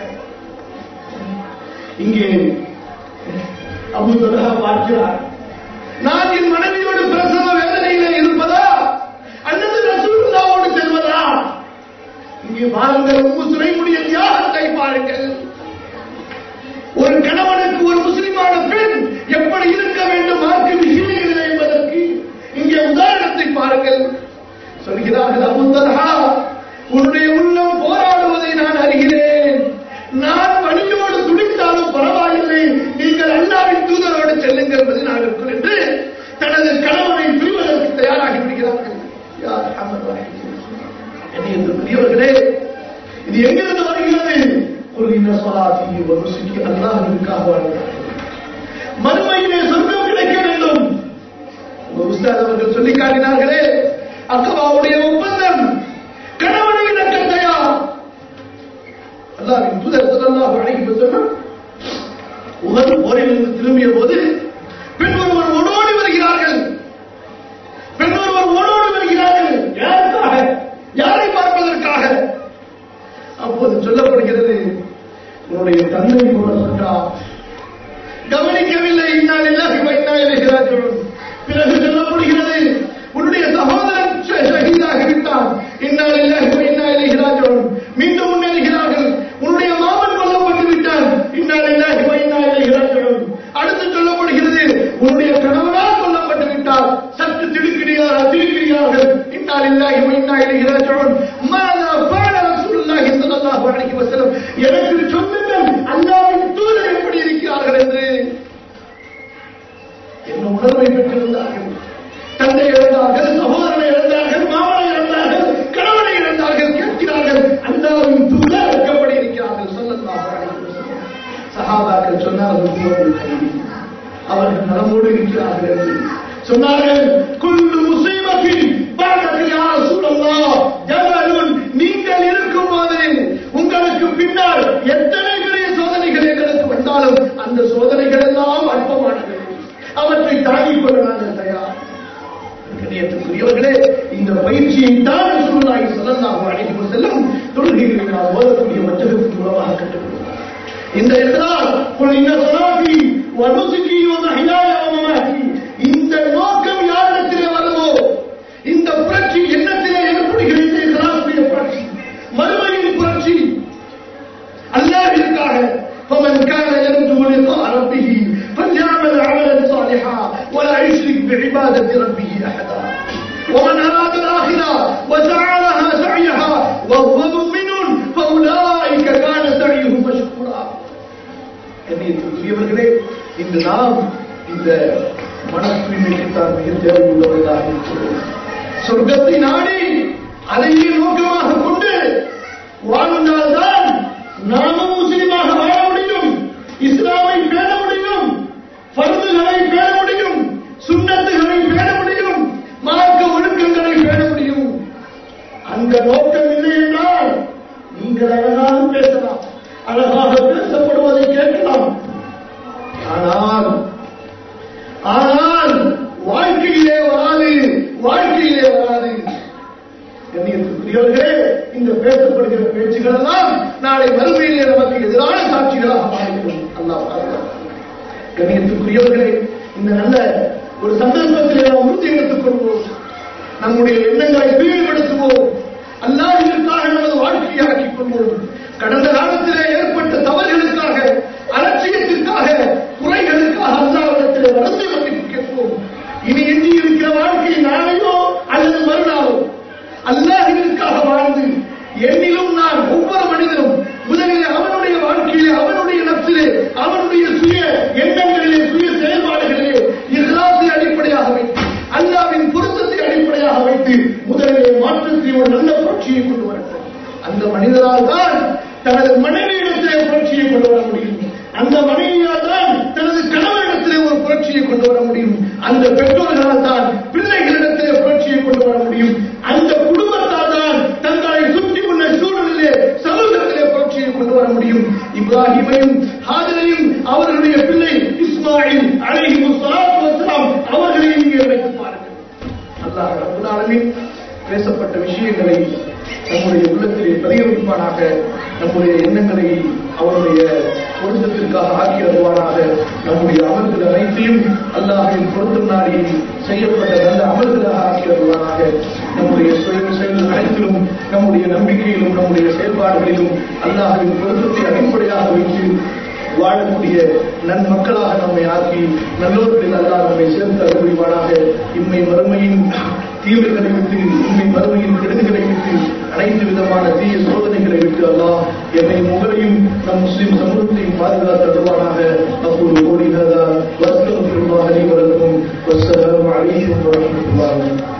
இங்கே அபு தலஹா பார்க்கிறார் நான் என் மனைவியோடு பிரசவ வேதனையிலே இருப்பதா அல்லது ரசூலுல்லாவோடு செல்வதா இங்கே பாருங்கள் உம்மு சுலைமுடைய தியாகத்தை பாருங்கள் ஒரு கணவனுக்கு ஒரு முஸ்லிமான பெண் எப்படி இருக்க வேண்டும் மார்க்க விஷயங்கள் என்பதற்கு இங்கே உதாரணத்தை பாருங்கள் சொல்கிறார்கள் அபு தல்ஹா உன்னுடைய உள்ளம் போராடுவதை நான் அறிகிறேன் நான் வழியோடு துடித்தாலும் பரவாயில்லை நீங்கள் அல்லாவின் தூதரோடு செல்லுங்கள் பதினாலுக்குள் என்று தனது கணவனை பிரிவதற்கு தயாராகி விடுகிறார்கள் யார் அஹமது வாஹித். என்னை என்று பெரியவர்களே இது எங்கிருந்து வருகிறது குல் இன்ன ஸலாத்தி வ நுசுகி அல்லாஹ்விற்காக வாழ்கிறார்கள் மறுமையிலே சொர்க்கம் கிடைக்க வேண்டும் உங்க உஸ்தாத் அவர்கள் சொல்லி காட்டினார்களே அக்கவாவுடைய ஒப்பந்தம் கணவனை இழக்க தயார் அல்லாஹ்வின் தூதர் ஸல்லல்லாஹு அலைஹி வஸல்லம் உகது போரிலிருந்து திரும்பிய போது பெண் ஒருவர் ஓடோடி வருகிறார்கள் பெண் ஒருவர் ஓடோடி வருகிறார்கள் யாருக்காக யாரை பார்ப்பதற்காக அப்போது சொல்லப்படுகிறது உன்னுடைய தந்தை கூட சொன்னார் கவனிக்கவில்லை இன்னால் இல்லாஹி வைத்தால் இளைகிறார்கள் பிறகு சொல்லப்படுகிறது உன்னுடைய சகோதரன் ஷ- ஷஹீதாகிவிட்டான் இன்னால் இல்லாஹி வைத்தால் இளைகிறார்கள் மீண்டும் முன்னேறுகிறார்கள் உன்னுடைய மாமன் கொல்லப்பட்டு விட்டான் இன்னால் இல்லாஹி வைத்தால் இளைகிறார்கள் அடுத்து சொல்லப்படுகிறது உன்னுடைய கணவனால் கொல்லப்பட்டு விட்டார் சற்று திடுக்கிடுகிறார்கள் திடுக்கிடுகிறார்கள் இன்னால் இல்லாஹி வைத்தால் இளைகிறார்கள் மாதா பாட ரசூலுல்லாஹி ஸல்லல்லாஹு அலைஹி வஸல்லம் எனக்கு சொல்லுங்கள் அல்லாஹ்வின் தூதர் எப்படி இருக்கிறார்கள் என்று என்ன உணர்வை பெற்றிருந்தார்கள் தந்தை இழந்தார்கள் சகோதரனை இழந்தார்கள் மாமனை இழந்தார்கள் கணவனை இழந்தார்கள் கேட்கிறார்கள் அல்லாவின் தூதர் எப்படி இருக்கிறார்கள் சொல்லலாம் சஹாபாக்கள் சொன்னார்கள் "தூதர் கைதி." அவர்கள் நலமோடு இருக்கிறார்கள் என்று சொன்னார்கள் குல்லு முசீபத்தின் பாடத்தில் யார் சூழல்லா ஜபலுன் நீங்கள் இருக்கும் போது உங்களுக்கு பின்னால் எத்தனை பெரிய சோதனைகள் எங்களுக்கு வந்தாலும் அந்த சோதனைகள் எல்லாம் அற்பமானது அவற்றை தாங்கிக் கொள்ள நாங்கள் தயார் கண்ணியத்துக்குரியவர்களே இந்த பயிற்சியை தான் ரசூலுல்லாஹி ஸல்லல்லாஹு அலைஹி வஸல்லம் தொழுகைகளை நாம் ஓதக்கூடிய வஞ்சகத்தின் மூலமாக கற்றுக் கொடுத்தார் இந்த இஸ்லாம் குல் இன்ன ஸலாத்தி வ நுசுகி வ மஹ்யாய வ மமாத்தி இந்த நோக்கம் யாரிடத்திலே வருமோ இந்த புரட்சி எண்ணத்திலே ஏற்படுகிற இந்த இஸ்லாமிய புரட்சி மறுமையின் புரட்சி அல்லாஹ்விற்காக فمن كان يرجو لقاء ربه فليعمل عملا صالحا ولا يشرك بعبادة ربه أحدا ومن أراد الآخرة وسعى لها سعيها وهو مؤمن فأولئك كان سعيهم مشكورا கண்ணியத்திற்குரியவர்களே இன்று நாம் இந்த மன தூய்மைக்குத்தான் மிக தேவையுள்ளவர்களாக இருக்கிறோம் சொர்க்கத்தை நாடி அதையே நோக்கமாக கொண்டு வாழ்ந்தால்தான் நாமும் முஸ்லிமாக வாழ முடியும் இஸ்லாமை பேண முடியும் பருந்துகளை பேண முடியும் சுண்ணத்துகளை பேண முடியும் மார்க்க ஒழுக்கங்களை பேண முடியும் அந்த நோக்கம் இல்லை என்றால் நீங்கள் அழகாக பேசலாம் அழகாக பேசப்படுவதை கேட்கலாம் ஆனால் ஆனால் வாழ்க்கையிலே வராது வாழ்க்கையிலே வராது கண்ணியத்துக்குரியவர்களே இந்த பேசப்படுகிற பேச்சுகள் எல்லாம் நாளை மறுமையிலே நமக்கு எதிரான சாட்சிகளாக மாறிவிடும் அல்லாஹ் பாதுகாப்பான். கண்ணியத்துக்குரியவர்களே இந்த நல்ல ஒரு சந்தர்ப்பத்திலே நாம் உறுதி எடுத்துக் கொள்வோம் நம்முடைய எண்ணங்களை தூய்மைப்படுத்துவோம் அல்லாஹிற்காக நமது வாழ்க்கையை ஆக்கிக் கொள்வோம் கடந்த காலத்திலே ஏற்பட்ட தவறுகளுக்காக அலட்சியத்திற்காக குறைகளுக்காக அல்லாவிடத்திலே வளர்ந்து மன்னிப்பு கேட்போம் இனி எஞ்சி இருக்கிற வாழ்க்கை நாளையோ அல்லது மறுநாளோ அல்லாஹிற்காக வாழ்ந்து என்னிலும் நான் ஒவ்வொரு மனிதனும் முதலில் அவனுடைய வாழ்க்கையிலே அவனுடைய நப்சிலே அவனுடைய சுய எண்ணங்களிலே சுய செயல்பாடுகளிலே இஸ்லாத்தை அடிப்படையாக வைத்து அல்லாவின் பொருத்தத்தை அடிப்படையாக வைத்து முதலிலே மாற்றத்தை ஒரு நல்ல புரட்சியை கொண்டு வரட்டும் அந்த மனிதரால் தான் தனது மனைவியிடத்திலே புரட்சியை கொண்டு வர முடியும் அந்த மனைவியால் தான் தனது கணவனிடத்திலே ஒரு புரட்சியை கொண்டு வர முடியும் அந்த பெற்றோர்களால் தான் பிள்ளைகளிடத்திலே புரட்சியை கொண்டு வர முடியும் அந்த குடும்பத்தால் தான் தங்களை சுற்றி உள்ள சூழலிலே சமூகத்திலே புரட்சியை கொண்டு வர முடியும் இப்ராஹிமையும் ஹாஜரையும் அவர்களுடைய பிள்ளை இஸ்மாயில் அலைஹி முஸ்ஸலாத்து வஸ்ஸலாம் அவர்களையும் இங்கே வைத்து பாருங்கள் அல்லாஹ் ரப்பல் ஆலமீன் பேசப்பட்ட விஷயங்களை நம்முடைய உள்ளத்திலே பதிய வைப்பானாக நம்முடைய எண்ணங்களை அவருடைய பொருத்தத்திற்காக ஆக்கி வருவானாக நம்முடைய அமல்கள் அனைத்தையும் அல்லாஹின் பொருத்தம் நாடி செய்யப்பட்ட நல்ல அமல்களாக ஆக்கி வருவானாக நம்முடைய சுய செயல் அனைத்திலும் நம்முடைய நம்பிக்கையிலும் நம்முடைய செயல்பாடுகளிலும் அல்லாஹ்வின் பொருத்தத்தை அடிப்படையாக வைத்து வாழக்கூடிய நன்மக்களாக நம்மை ஆக்கி நல்லோர்களில் அல்லாஹ் நம்மை சேர்த்து அருள்வானாக இம்மை மறுமையின் தீமைகளை விட்டு இம்மை மறுமையின் கெடுதிகளை விட்டு அனைத்து விதமான தீய சோதனைகளை விட்டு அல்லாஹ் என்னை முகரையும் நம் முஸ்லிம் சமூகத்தையும் பாதுகாத்து அருள்வானாக அப்போது கோடி ஹதா வஸ்தம் வஸ்ஸலாமு அலைக்கும் வரஹ்மத்துல்லாஹி